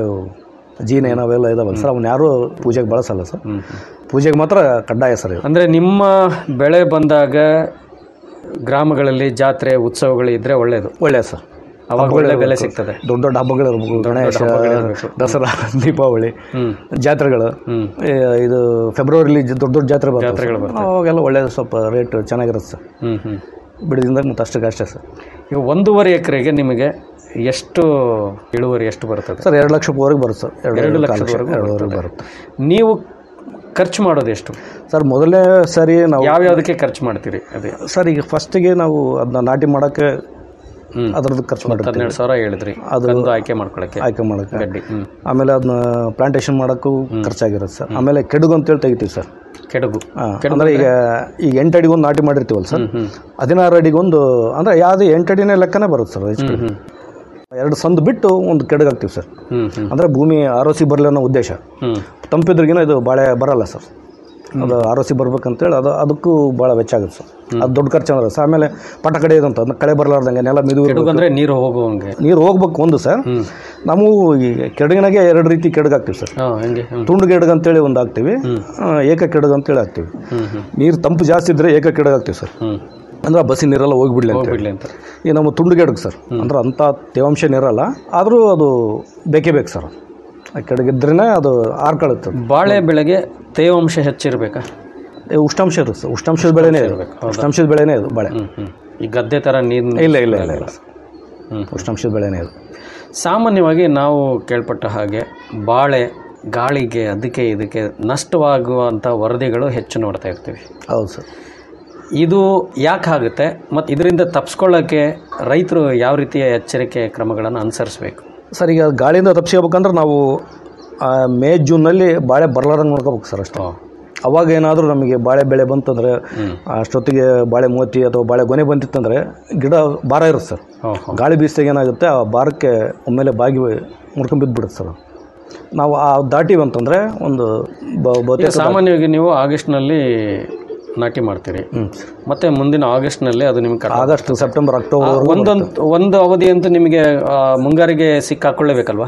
ಜೀನ ಏನೋ ಅವೆಲ್ಲ ಇದಾವಲ್ಲ ಸರ್ ಅವನ್ನ ಯಾರೂ ಪೂಜೆಗೆ ಬಳಸಲ್ಲ ಸರ್ ಹ್ಮ್ ಹ್ಮ್ ಪೂಜೆಗೆ ಮಾತ್ರ ಕಡ್ಡಾಯ ಸರ್ ಇದು ಅಂದ್ರೆ ನಿಮ್ಮ ಬೆಳೆ ಬಂದಾಗ ಗ್ರಾಮಗಳಲ್ಲಿ ಜಾತ್ರೆ ಉತ್ಸವಗಳು ಇದ್ರೆ ಒಳ್ಳೇದು ಒಳ್ಳೆಯದು ಸರ್ ಅವಾಗ ಒಳ್ಳೆ ಬೆಲೆ ಸಿಗ್ತದೆ ದೊಡ್ಡ ದೊಡ್ಡ ಹಬ್ಬಗಳು ಇರ್ಬೇಕು ಗಣೇಶ ಹಬ್ಬಗಳಿರ್ಬೇಕು. ದಸರಾ ದೀಪಾವಳಿ ಜಾತ್ರೆಗಳು ಏ, ಇದು ಫೆಬ್ರವರಿಲಿ ಜ- ದೊಡ್ಡ ದೊಡ್ಡ ಜಾತ್ರೆ ಬರ್ತವೆ ಜಾತ್ರೆಗಳು ಸರ್. ಬರ್ತವೆ. ಅವಾಗೆಲ್ಲ ಒಳ್ಳೆ ಸ್ವಲ್ಪ ರೇಟ್ ಚೆನ್ನಾಗಿರುತ್ತೆ ಸರ್ ಹ್ಮ್ ಹ್ಮ್ ಬಿಡದಿಂದ ಮತ್ತು ಅಷ್ಟಕ್ಕೆ ಅಷ್ಟೇ ಸರ್ ಈಗ ಒಂದೂವರೆ ಎಕರೆಗೆ ನಿಮಗೆ ಎಷ್ಟು ಇಳುವರಿ ಎಷ್ಟು ಬರ್ತದೆ ಸರ್ ಎರಡು ಲಕ್ಷವರೆಗೆ ಬರುತ್ತೆ ಸರ್ ಎರಡು ಕಾಲು ಲಕ್ಷದವರೆಗೂ ಎರಡೂವರೆಗೆ ಬರ್ತದೆ. ಬರುತ್ತೆ ನೀವು ಖರ್ಚು ಮಾಡೋದು ಎಷ್ಟು ಸರ್ ಮೊದಲನೇ ಸರಿ ನಾವು ಯಾವ್ಯಾವುದಕ್ಕೆ ಖರ್ಚು ಮಾಡ್ತೀರಿ ಅದೇ ಸರ್ ಈಗ ಫಸ್ಟಿಗೆ ನಾವು ಅದನ್ನ ನಾಟಿ ಮಾಡೋಕ್ಕೆ ಅದ್ರದ್ದು ಖರ್ಚು ಮಾಡಿರ್ತೀವಿ ಹನ್ನೆರಡು ಸಾವಿರ ಹೇಳಿದ್ರಿ ಅದು ಕಂದು ಆಯ್ಕೆ ಮಾಡ್ಕೊಳಕ್ಕೆ ಆಯ್ಕೆ ಮಾಡೋಕ್ಕೆ ಗಡ್ಡಿ ಹ್ಮ್ ಆಮೇಲೆ ಅದನ್ನ ಪ್ಲಾಂಟೇಶನ್ ಮಾಡೋಕ್ಕೂ ಖರ್ಚಾಗಿರುತ್ತೆ ಸರ್ ಆಮೇಲೆ ಕೆಡುಗು ಅಂತೇಳಿ ತೆಗಿತೀವಿ ಸರ್ ಕೆಡಗು ಹಾಂ ಅಂದರೆ ಈಗ ಈಗ ಎಂಟು ಅಡಿಗೆ ಒಂದು ನಾಟಿ ಮಾಡಿರ್ತೀವಲ್ಲ ಸರ್ ಹದಿನಾರು ಅಡಿಗೊಂದು ಅಂದರೆ ಯಾವುದು ಎಂಟು ಅಡಿನೇ ಲೆಕ್ಕನೇ ಬರುತ್ತೆ ಸರ್ ಹೆಚ್ಚು ಕಡಿಮೆ. ಎರಡು ಸಂದು ಬಿಟ್ಟು ಒಂದು ಕೆಡಗು ಹಾಕ್ತೀವಿ ಸರ್ ಹ್ಮ್ ಹ್ಮ್ ಅಂದರೆ ಭೂಮಿ ಆರೋಸಿ ಬರಲಿ ಅನ್ನೋ ಉದ್ದೇಶ ಹ್ಮ್ ತಂಪಿದ್ರಿಗಿನ ಇದು ಬಾಳೆ ಬರಲ್ಲ ಸರ್ ಅದು ಆರೋಸಿ ಬರ್ಬೇಕಂತೇಳಿ ಅದು ಅದಕ್ಕೂ ಭಾಳ ವೆಚ್ಚ ಆಗುತ್ತೆ ಸರ್ ಅದು ದೊಡ್ಡ ಖರ್ಚು ಅಂದ್ರೆ ಸರ್ ಆಮೇಲೆ ಪಟ ಕಡೆ ಇದಂತ ಅದನ್ನ ಕಳೆ ಬರಲಾರ್ದಂಗೆ ನೆಲ ಮಿದು ಕೆಡಗು ಅಂದ್ರೆ ನೀರು ಹೋಗುವಂಗೆ ನೀರು ಹೋಗ್ಬೇಕು ಒಂದು ಸರ್ ನಾವು ಈ ಕೆಡಗಿನಾಗೆ ಎರಡು ರೀತಿ ಕೆಡಗು ಹಾಕ್ತೀವಿ ಸರ್ ಹಾ ಹಂಗೆ ಹ್ಮ್ ತುಂಡು ಕೆಡಗು ಅಂತೇಳಿ ಒಂದು ಹಾಕ್ತೀವಿ ಆ, ಏಕ ಕೆಡಗು ಅಂತೇಳಿ ಹಾಕ್ತೀವಿ ಹ್ಮ್ ಹ್ಮ್ ನೀರು ತಂಪು ಜಾಸ್ತಿ ಇದ್ದರೆ ಏಕ ಕೆಡಗು ಹಾಕ್ತೀವಿ ಸರ್ ಹ್ಮ್ ಅಂದ್ರೆ ಆ ಬಸ್ಸಿನ ನೀರೆಲ್ಲ ಹೋಗ್ಬಿಡ್ಲಿ ಅಂತ ಹೋಗ್ಬಿಡ್ಲಿ ಅಂತ ಈ ನಮ್ಮ ತುಂಡು ಕೆಡಗು ಸರ್ ಅಂದ್ರೆ ಅಂಥ ತೇವಾಂಶ ನೀರಲ್ಲ ಆದರೂ ಅದು ಬೇಕೇ ಬೇಕು ಸರ್ ಆ ಕೆಡಗಿದ್ರೇ ಅದು ಆರ್ಕೊಳ್ಳುತ್ತೆ ಅದು. ಬಾಳೆ ಬೆಳೆಗೆ ತೇವಾಂಶ ಹೆಚ್ಚಿರ್ಬೇಕಾ ಏ, ಉಷ್ಣಾಂಶ ಇರುತ್ತೆ ಸರ್ ಉಷ್ಣಾಂಶದ ಬೆಳೆನೇ ಇದು ಉಷ್ಣಾಂಶದ ಬೆಳೆನೇ ಇದು ಬಾಳೆ ಹ್ಮ್ ಹ್ಮ್ ಈ ಗದ್ದೆ ತರ ನೀರು ಇಲ್ಲ ಇಲ್ಲ ಇಲ್ಲ ಇಲ್ಲ ಉಷ್ಣಾಂಶದ ಬೆಳೆನೇ ಇದು ಸಾಮಾನ್ಯವಾಗಿ ನಾವು ಕೇಳ್ಪಟ್ಟ ಹಾಗೆ ಬಾಳೆ ಗಾಳಿಗೆ ಅದಕ್ಕೆ ಇದಕ್ಕೆ ನಷ್ಟವಾಗುವಂಥ ವರದಿಗಳು ಹೆಚ್ಚು ನೋಡ್ತಾ ಇರ್ತೀವಿ ಹೌದು ಸರ್ ಇದು ಯಾಕೆ ಆಗುತ್ತೆ ಮತ್ತು ಇದರಿಂದ ತಪ್ಪಿಸ್ಕೊಳ್ಳೋಕ್ಕೆ ರೈತರು ಯಾವ ರೀತಿಯ ಎಚ್ಚರಿಕೆ ಕ್ರಮಗಳನ್ನು ಅನುಸರಿಸಬೇಕು ಸರ್ ಈಗ ಗಾಳಿಯಿಂದ ತಪ್ಪಿಸ್ಕೋಬೇಕಂದ್ರೆ ನಾವು ಆ, ಮೇ ಜೂನ್ನಲ್ಲಿ ಬಾಳೆ ಬರಲಾರ್ದಂಗೆ ನೋಡ್ಕೋಬೇಕು ಸರ್ ಅಷ್ಟೇ ಅವಾಗ ಏನಾದರೂ ನಮಗೆ ಬಾಳೆ ಬೆಳೆ ಬಂತಂದರೆ ಅಷ್ಟೊತ್ತಿಗೆ ಬಾಳೆ ಮೋತಿ ಅಥವಾ ಬಾಳೆ ಗೊನೆ ಬಂತಿತ್ತಂದರೆ ಗಿಡ ಭಾರ ಇರುತ್ತೆ ಸರ್ ಗಾಳಿ ಬೀಸಿದಾಗ ಏನಾಗುತ್ತೆ ಆ ಭಾರಕ್ಕೆ ಒಮ್ಮೆಲೆ ಬಾಗಿ ಮುಡ್ಕೊಂಡು ಬಿದ್ದುಬಿಡುತ್ತೆ ಸರ್ ನಾವು ಆ ದಾಟಿವಿ ಅಂತಂದರೆ ಒಂದು ಬ- ಈಗ ಬಹುತೇಕ ಸಾಮಾನ್ಯವಾಗಿ ನೀವು ಆಗಸ್ಟ್ನಲ್ಲಿ ನಾಟಿ ಮಾಡ್ತೀರಿ ಮತ್ತೆ ಮುಂದಿನ ಆಗಸ್ಟ್ನಲ್ಲಿ ಅದು ನಿಮ್ಗೆ ಕಟಾವು. ಆಗಸ್ಟ್ ಸೆಪ್ಟೆಂಬರ್ ಅಕ್ಟೋಬರ್ ಆ, ಒಂದೊಂದು ಒಂದು ಅವಧಿ ಅಂತೂ ನಿಮಗೆ ಆ, ಮುಂಗಾರಿಗೆ ಸಿಕ್ಕಾಕೊಳ್ಳೇಬೇಕಲ್ವಾ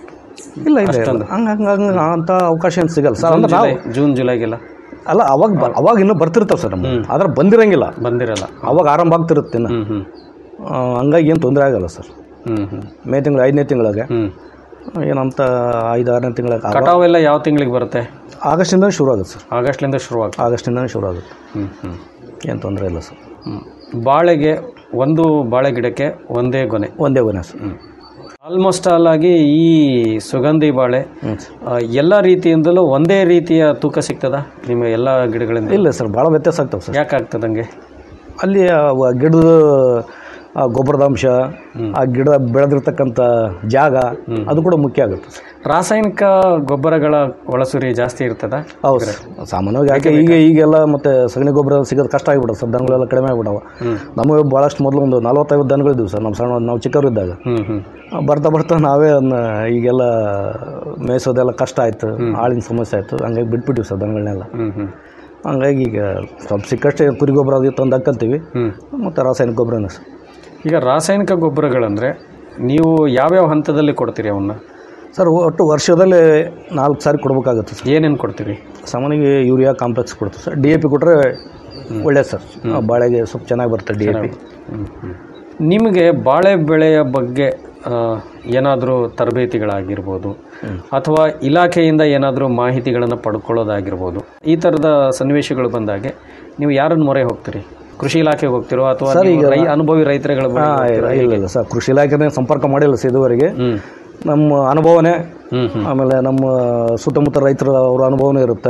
ಇಲ್ಲ ಇಲ್ಲ ಅಷ್ಟೊಂದು. ಹಂಗೆ ಹಂಗೆ ಹಂಗೆ ಅಂತ ಅವಕಾಶ ಏನು ಸಿಗಲ್ಲ ಸರ್ ಜೂನ್ ಅಂದ್ರೆ ನಾವು ಜುಲೈ ಜೂನ್ ಜುಲೈಗೆಲ್ಲ ಅಲ್ಲ ಅವಾಗ ಬ- ಅವಾಗ ಇನ್ನೂ ಬರ್ತಿರ್ತಾವೆ ಸರ್ ನಮ್ಗೆ ಆದ್ರೆ ಬಂದಿರಂಗಿಲ್ಲ ಬಂದಿರಲ್ಲ ಅವಾಗ ಆರಂಭ ಆಗ್ತಿರುತ್ತೆ ಇನ್ನು ಹ್ಮ್ ಹ್ಮ್ ಆ, ಹಂಗಾಗಿ ಏನು ತೊಂದರೆ ಆಗಲ್ಲ ಸರ್ ಹ್ಮ್ ಹ್ಮ್ ಮೇ ತಿಂಗಳು ಐದನೇ ತಿಂಗಳಿಗೆ ಹ್ಮ್ ಏನಂತ ಐದು ಆರನೇ ತಿಂಗಳಿಗೆ ಕಟಾವೆಲ್ಲ ಯಾವ ತಿಂಗಳಿಗೆ ಬರುತ್ತೆ ಆಗಸ್ಟಿಂದ ಶುರು ಆಗುತ್ತೆ ಸರ್ ಆಗಸ್ಟ್ಲಿಂದ ಶುರುವಾಗುತ್ತೆ ಆಗಸ್ಟಿಂದ ಶುರು ಆಗುತ್ತೆ ಹ್ಮ್ ಹ್ಮ್ ಏನು ತೊಂದರೆ ಇಲ್ಲ ಸರ್ ಹ್ಮ್. ಬಾಳೆಗೆ ಒಂದು ಬಾಳೆ ಗಿಡಕ್ಕೆ ಒಂದೇ ಗೊನೆ ಒಂದೇ ಗೊನೆ ಸರ್ ಆಲ್ಮೋಸ್ಟ್ ಆಲ್ ಆಗಿ ಈ ಸುಗಂಧಿ ಬಾಳೆ ಆ, ಎಲ್ಲ ರೀತಿಯಿಂದಲೂ ಒಂದೇ ರೀತಿಯ ತೂಕ ಸಿಗ್ತದ ನಿಮ್ಮ ಎಲ್ಲ ಗಿಡಗಳಿಂದ ಇಲ್ಲ ಸರ್ ಭಾಳ ವ್ಯತ್ಯಾಸ ಆಗ್ತವೆ ಸರ್ ಯಾಕೆ ಆಗ್ತದಂಗೆ ಅಲ್ಲಿ ಆ ವ- ಗಿಡದ ಆ ಗೊಬ್ಬರದ ಅಂಶ ಆ ಗಿಡ ಬೆಳೆದಿರ್ತಕ್ಕಂಥ ಜಾಗ ಅದು ಕೂಡ ಮುಖ್ಯ ಆಗುತ್ತೆ ಸರ್ ರಾಸಾಯನಿಕ ಗೊಬ್ಬರಗಳ ಒಳಸುರಿ ಜಾಸ್ತಿ ಇರ್ತದ ಹೌದು ಸರ್ ಸಾಮಾನ್ಯವಾಗಿ ಯಾಕೆ ಈಗ ಈಗೆಲ್ಲ ಮತ್ತೆ ಸಗಣಿ ಗೊಬ್ಬರ ಸಿಗೋದು ಕಷ್ಟ ಆಗಿಬಿಡುತ್ತೆ ಸರ್ ದನಗಳೆಲ್ಲ ಕಡಿಮೆ ಆಗ್ಬಿಡವ ನಮಗೆ ಭಾಳಷ್ಟು ಮೊದಲು ಒಂದು ನಲವತ್ತೈವತ್ತು ದನಗಳಿದ್ವು ಸರ್ ನಮ್ಮ ಸಣ್ಣ ನಾವು ಚಿಕ್ಕವರು ಇದ್ದಾಗ ಹ್ಮ್ ಹ್ಮ್ ಆ, ಬರ್ತಾ ಬರ್ತಾ ನಾವೇ ಅದನ್ನ ಈಗೆಲ್ಲ ಮೇಯಿಸೋದೆಲ್ಲ ಕಷ್ಟ ಆಯಿತು ಆಳಿನ ಸಮಸ್ಯೆ ಆಯಿತು ಹಂಗಾಗಿ ಬಿಟ್ಬಿಟ್ಟಿವಿ ಸರ್ ದನಗಳನ್ನೆಲ್ಲ ಹ್ಮ್ ಹ್ಮ್ ಹಂಗಾಗಿ ಈಗ ಸ್ವಲ್ಪ ಸಿಕ್ಕಷ್ಟೇ ಕುರಿ ಗೊಬ್ಬರ ಅದು ತಂದು ಹಾಕ್ಕಂತೀವಿ ಹ್ಮ್ ಮತ್ತು ರಾಸಾಯನಿಕ ಗೊಬ್ಬರನೇ ಸರ್ ಈಗ ರಾಸಾಯನಿಕ ಗೊಬ್ಬರಗಳಂದ್ರೆ ನೀವು ಯಾವ್ಯಾವ ಹಂತದಲ್ಲಿ ಕೊಡ್ತೀರಿ ಅವನ್ನ ಸರ್ ಒಟ್ಟು ವರ್ಷದಲ್ಲಿ ನಾಲ್ಕು ಸಾರಿ ಕೊಡಬೇಕಾಗುತ್ತೆ ಸರ್ ಏನೇನು ಕೊಡ್ತೀರಿ ಸಾಮಾನ್ಯವಾಗಿ ಯೂರಿಯಾ ಕಾಂಪ್ಲೆಕ್ಸ್ ಕೊಡ್ತೀವಿ ಸರ್ ಡಿ ಎ ಪಿ ಕೊಟ್ಟರೆ ಒಳ್ಳೇದು ಸರ್ ಆ, ಬಾಳೆಗೆ ಸ್ವಲ್ಪ ಚೆನ್ನಾಗಿ ಬರುತ್ತೆ ಡಿ ಎ ಪಿ ಹ್ಮ್, ಹ್ಮ್. ನಿಮಗೆ ಬಾಳೆ ಬೆಳೆಯ ಬಗ್ಗೆ ಏನಾದರೂ ತರಬೇತಿಗಳಾಗಿರ್ಬೋದು ಅಥವಾ ಇಲಾಖೆಯಿಂದ ಏನಾದರೂ ಮಾಹಿತಿಗಳನ್ನು ಪಡ್ಕೊಳ್ಳೋದಾಗಿರ್ಬೋದು ಈ ಥರದ ಸನ್ನಿವೇಶಗಳು ಬಂದಾಗೆ ನೀವು ಯಾರನ್ನು ಮೊರೆ ಹೋಗ್ತೀರಿ ಕೃಷಿ ಇಲಾಖೆಗೆ ಹೋಗ್ತಿರೋ ಅಥವಾ ಸರ್, ನೀವು ಈಗ ರೈ ಅನುಭವಿ ರೈತರುಗಳ ಬಳಿ ಹಾಂ ಹೋಗ್ತೀರಾ? ಇಲ್ಲ ಇಲ್ಲ ಸರ್ ಕೃಷಿ ಇಲಾಖೆನೇ ಸಂಪರ್ಕ ಮಾಡಿಲ್ಲ ಸರ್ ಇದುವರೆಗೆ ನಮ್ಮ ಅನುಭವನೇ ಆಮೇಲೆ ನಮ್ಮ ಸುತ್ತಮುತ್ತ ರೈತರ ಅವರ ಅನುಭವನೇ ಇರುತ್ತೆ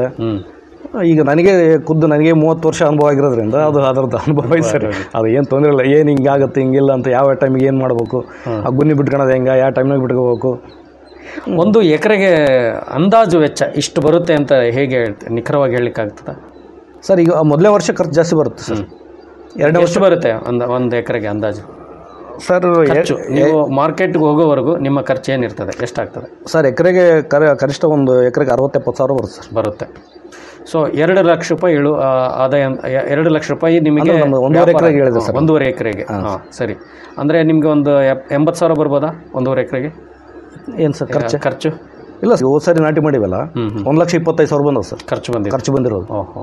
ಈಗ ನನಗೆ ಖುದ್ದು ನನಗೆ ಮೂವತ್ತು ವರ್ಷ ಅನುಭವ ಆಗಿರೋದ್ರಿಂದ ಅದು ಅದರದ್ದು ಅನುಭವ ಐತೆ ಸರ್ ಅದು ಏನು ತೊಂದರೆ ಇಲ್ಲ ಏನು ಹಿಂಗಾಗುತ್ತೆ ಹಿಂಗಿಲ್ಲ ಅಂತ ಯಾವ ಟೈಮಿಗೆ ಏನು ಮಾಡಬೇಕು ಆ ಗುನ್ನಿ ಬಿಟ್ಕೊಳೋದು ಹೆಂಗೆ ಯಾವ ಟೈಮ್ನಾಗ ಬಿಟ್ಕೋಬೇಕು ಒಂದು ಎಕರೆಗೆ ಅಂದಾಜು ವೆಚ್ಚ ಇಷ್ಟು ಬರುತ್ತೆ ಅಂತ ಹೇಗೆ ಹೇಳ್ತೀರಿ ನಿಖರವಾಗಿ ಹೇಳಲಿಕ್ಕಾಗ್ತದ ಸರ್ ಈಗ ಮೊದಲನೇ ವರ್ಷ ಖರ್ಚು ಜಾಸ್ತಿ ಬರುತ್ತೆ ಸರ್ ಎರಡನೇ ವರ್ಷ ಎಷ್ಟು ಬರುತ್ತೆ ಒಂದು ಒಂದು ಎಕರೆಗೆ ಅಂದಾಜು ಸರ್ ಖರ್ಚು ನೀವು ಮಾರ್ಕೆಟ್ಗೆ ಹೋಗೋವರೆಗೂ ನಿಮ್ಮ ಖರ್ಚು ಏನಿರ್ತದೆ ಎಷ್ಟಾಗ್ತದೆ ಸರ್ ಎಕರೆಗೆ ಕರ ಕನಿಷ್ಠ ಒಂದು ಎಕರೆಗೆ ಅರವತ್ತೆಪ್ಪತ್ತು ಸಾವಿರ ಬರುತ್ತೆ ಸರ್ ಬರುತ್ತೆ ಸೊ ಎರಡು ಲಕ್ಷ ರೂಪಾಯಿ ಇಳು ಆ, ಆದಾಯ ಅಂತ- ಎ- ಎರಡು ಲಕ್ಷ ರೂಪಾಯಿ ನಿಮಗೆ ಅಂದ್ರೆ ನಮ್ಮ ಒಂದೂವರೆ ವ್ಯಾಪಾರ- ಎಕರೆಗೆ ಹೇಳಿದೆ ಸರ್. ಒಂದೂವರೆ ಎಕರೆಗೆ ಹಾಂ ಸರಿ ಅಂದರೆ ನಿಮಗೆ ಒಂದು ಎಪ್- ಎಂಬತ್ತು ಸಾವಿರ ಬರ್ಬೋದಾ ಒಂದೂವರೆ ಎಕರೆಗೆ ಏನು ಸರ್ ಖರ್ಚು ಖರ್ಚು ಇಲ್ಲ ಸರ್ ಹೋದ ಸಾರಿ ನಾಟಿ ಮಾಡಿವಲ್ಲ ಒಂದು ಲಕ್ಷ ಇಪ್ಪತ್ತೈದು ಸಾವಿರ ಬಂದವು ಸರ್ ಖರ್ಚು ಬಂದಿದೆ ಖರ್ಚು ಬಂದಿರೋದು ಓಹೋ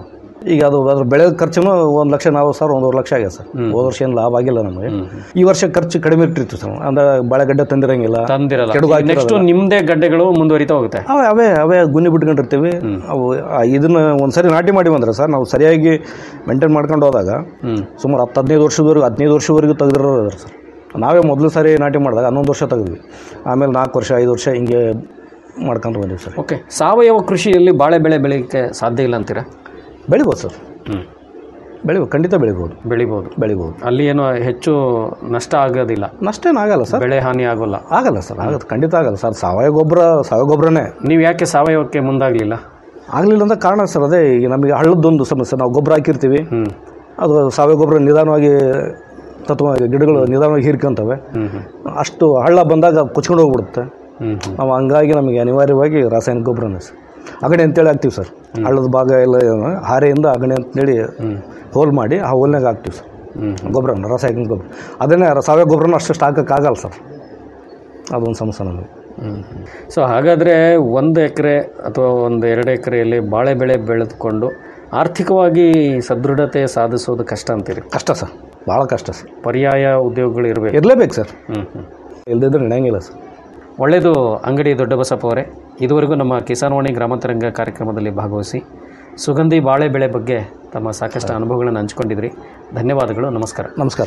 ಈಗ ಅದು ಅದ್ರ ಬೆಳೆ ಖರ್ಚು ಒಂದು ಲಕ್ಷ ನಾವು ಸರ್ ಒಂದೂವರೆ ಲಕ್ಷ ಆಗಿದೆ ಸರ್ ಹೋದ ವರ್ಷ ಏನು ಲಾಭ ಆಗಿಲ್ಲ ನಮಗೆ ಈ ವರ್ಷ ಖರ್ಚು ಕಡಿಮೆ ಇಟ್ಟಿರ್ತೀವಿ ಸರ್ ಅಂದ್ರೆ ಬಾಳೆಗಡ್ಡೆ ತಂದಿರಂಗಿಲ್ಲ ತಂದಿರಲ್ಲ ಕೆಡುಗು ನೆಕ್ಸ್ಟ್ ಹಾಕಿರಲ್ಲ. ನಿಮ್ದೇ ಗಡ್ಡೆಗಳು ಮುಂದುವರಿತಾ ಹೋಗುತ್ತೆ ಅವೇ ಅವೇ ಅವೇ ಗುನ್ನಿ ಬಿಟ್ಕೊಂಡಿರ್ತೀವಿ ಅವು ಆ, ಇದನ್ನ ಒಂದ್ಸರಿ ನಾಟಿ ಮಾಡಿ ಬಂದ್ರೆ ಸರ್ ನಾವು ಸರಿಯಾಗಿ ಮೇಂಟೈನ್ ಮಾಡ್ಕೊಂಡು ಹೋದಾಗ ಸುಮಾರು ಹತ್ತು ಹದಿನೈದು ವರ್ಷದವರೆಗೂ ಹದಿನೈದು ವರ್ಷವರೆಗೂ ತೆಗೆದಿರೋರು ಇದಾರೆ ಸರ್ ನಾವೇ ಮೊದಲು ಸಾರಿ ನಾಟಿ ಮಾಡಿದಾಗ ಹನ್ನೊಂದು ವರ್ಷ ತೆಗೆದ್ವಿ ಆಮೇಲೆ ನಾಲ್ಕು ವರ್ಷ ಐದು ವರ್ಷ ಹಿಂಗೆ ಮಾಡ್ಕೊಂಡು ಬಂದೀವಿ ಸರ್ ಓಕೆ ಸಾವಯವ ಕೃಷಿಯಲ್ಲಿ ಬಾಳೆ ಬೆಳೆ ಬೆಳೆಯಕ್ಕೆ ಸಾಧ್ಯ ಇಲ್ಲ ಅಂತೀರಾ ಬೆಳಿಬೋದು ಸರ್ ಬೆಳಿಬೋದು ಖಂಡಿತ ಬೆಳಿಬೋದು ಬೆಳಿಬೋದು ಬೆಳಿಬೋದು ಅಲ್ಲಿ ಏನು ಹೆಚ್ಚು ನಷ್ಟ ಆಗೋದಿಲ್ಲ ನಷ್ಟ ಏನಾಗಲ್ಲ ಸರ್ ಬೆಳೆ ಹಾನಿ ಆಗೋಲ್ಲ ಆಗಲ್ಲ ಸರ್ ಆಗುತ್ತೆ ಖಂಡಿತ ಆಗಲ್ಲ ಸರ್ ಸಾವಯವ ಗೊಬ್ಬರ ಸಾವಯವ ಗೊಬ್ಬರನೇ ನೀವು ಯಾಕೆ ಸಾವಯವಕ್ಕೆ ಮುಂದಾಗಲಿಲ್ಲ ಆಗಲಿಲ್ಲ ಅಂತ ಕಾರಣ ಸರ್ ಅದೇ ಈಗ ನಮಗೆ ಹಳ್ಳದೊಂದು ಸಮಸ್ಯೆ ನಾವು ಗೊಬ್ಬರ ಹಾಕಿರ್ತೀವಿ ಅದು ಸಾವಯವ ಗೊಬ್ಬರ ನಿಧಾನವಾಗಿ ತತ್ವ ಗಿಡಗಳು ನಿಧಾನವಾಗಿ ಹೀರ್ಕೊಂತವೆ ಅಷ್ಟು ಹಳ್ಳ ಬಂದಾಗ ಕೊಚ್ಕೊಂಡು ಹೋಗ್ಬಿಡುತ್ತೆ ನಾವು ಹಂಗಾಗಿ ನಮಗೆ ಅನಿವಾರ್ಯವಾಗಿ ರಾಸಾಯನಿಕ ಗೊಬ್ಬರನೇ ಸರ್ ಅಗಣೆ ಅಂತೇಳಿ ಹಾಕ್ತೀವಿ ಸರ್ ಹಳ್ಳದ ಭಾಗ ಎಲ್ಲ ಏನು, ಹಾರೆಯಿಂದ ಅಗಣೆ ಅಂತೇಳಿ ಹೋಲ್ ಮಾಡಿ ಆ ಹೋಲ್ನಾಗ ಹಾಕ್ತೀವಿ ಸರ್ ಗೊಬ್ಬರ ರಾಸಾಯನಿಕ ಗೊಬ್ಬರ ಅದನ್ನೇ ಸಾವಯವ ಗೊಬ್ಬರನ ಅಷ್ಟು ಹಾಕೋಕ್ಕಾಗಲ್ಲ ಸರ್ ಅದೊಂದು ಸಮಸ್ಯೆ ನಮಗೆ ಸೊ ಹಾಗಾದರೆ ಒಂದು ಎಕರೆ ಅಥವಾ ಒಂದು ಎರಡು ಎಕರೆಯಲ್ಲಿ ಬಾಳೆ ಬೆಳೆ ಬೆಳೆದುಕೊಂಡು ಆರ್ಥಿಕವಾಗಿ ಸದೃಢತೆ ಸಾಧಿಸೋದು ಕಷ್ಟ ಅಂತೀರಿ ಕಷ್ಟ ಸರ್ ಭಾಳ ಕಷ್ಟ ಸರ್ ಪರ್ಯಾಯ ಉದ್ಯೋಗಗಳು ಇರಬೇಕು ಇರಲೇಬೇಕು ಸರ್ ಹ್ಞೂ ಹ್ಞೂ ಇಲ್ಲದಿದ್ದರೆ ನಡೆಯಂಗಿಲ್ಲ ಸರ್ ಒಳ್ಳೆಯದು ಅಂಗಡಿ ದೊಡ್ಡಬಸಪ್ಪ ಅವರೇ ಇದುವರೆಗೂ ನಮ್ಮ ಕಿಸಾನ್ವಾಣಿ ಗ್ರಾಮಾಂತರಂಗ ಕಾರ್ಯಕ್ರಮದಲ್ಲಿ ಭಾಗವಹಿಸಿ ಸುಗಂಧಿ ಬಾಳೆ ಬೆಳೆ ಬಗ್ಗೆ ತಮ್ಮ ಸಾಕಷ್ಟು ಅನುಭವಗಳನ್ನು ಹಂಚ್ಕೊಂಡಿದ್ರಿ ಧನ್ಯವಾದಗಳು ನಮಸ್ಕಾರ ನಮಸ್ಕಾರ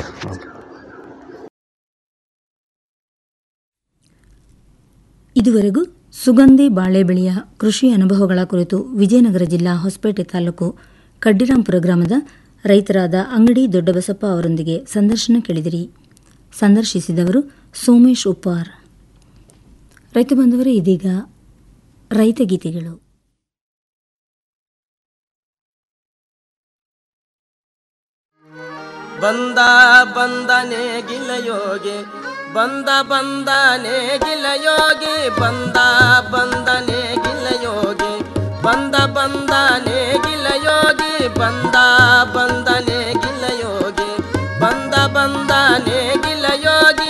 ಇದುವರೆಗೂ ಸುಗಂಧಿ ಬಾಳೆ ಬೆಳೆಯ ಕೃಷಿ ಅನುಭವಗಳ ಕುರಿತು ವಿಜಯನಗರ ಜಿಲ್ಲಾ ಹೊಸಪೇಟೆ ತಾಲೂಕು ಕಡ್ಡಿರಾಂಪುರ ಗ್ರಾಮದ ರೈತರಾದ ಅಂಗಡಿ ದೊಡ್ಡಬಸಪ್ಪ ಅವರೊಂದಿಗೆ ಸಂದರ್ಶನ ಕೇಳಿದಿರಿ ಸಂದರ್ಶಿಸಿದವರು ಸೋಮೇಶ್ ಉಪ್ಪಾರ್ ರೈತ ಬಂಧುವರೇ ಇದೀಗ ರೈತ ಗೀತೆಗಳು ಬಂದ ಬಂದನೆ ಗಿಲಯೋಗಿ ಬಂದ ಬಂದನೆ ಗಿಲಯೋಗಿ ಬಂದ ಬಂದನೆ ಗಿಲಯೋಗಿ ಬಂದ ಬಂದನೆ ಗಿಲಯೋಗಿ ಬಂದ ಬಂದನೆ ಗಿಲಯೋಗಿ ಬಂದ ಬಂದನೆ ಗಿಲಯೋಗಿ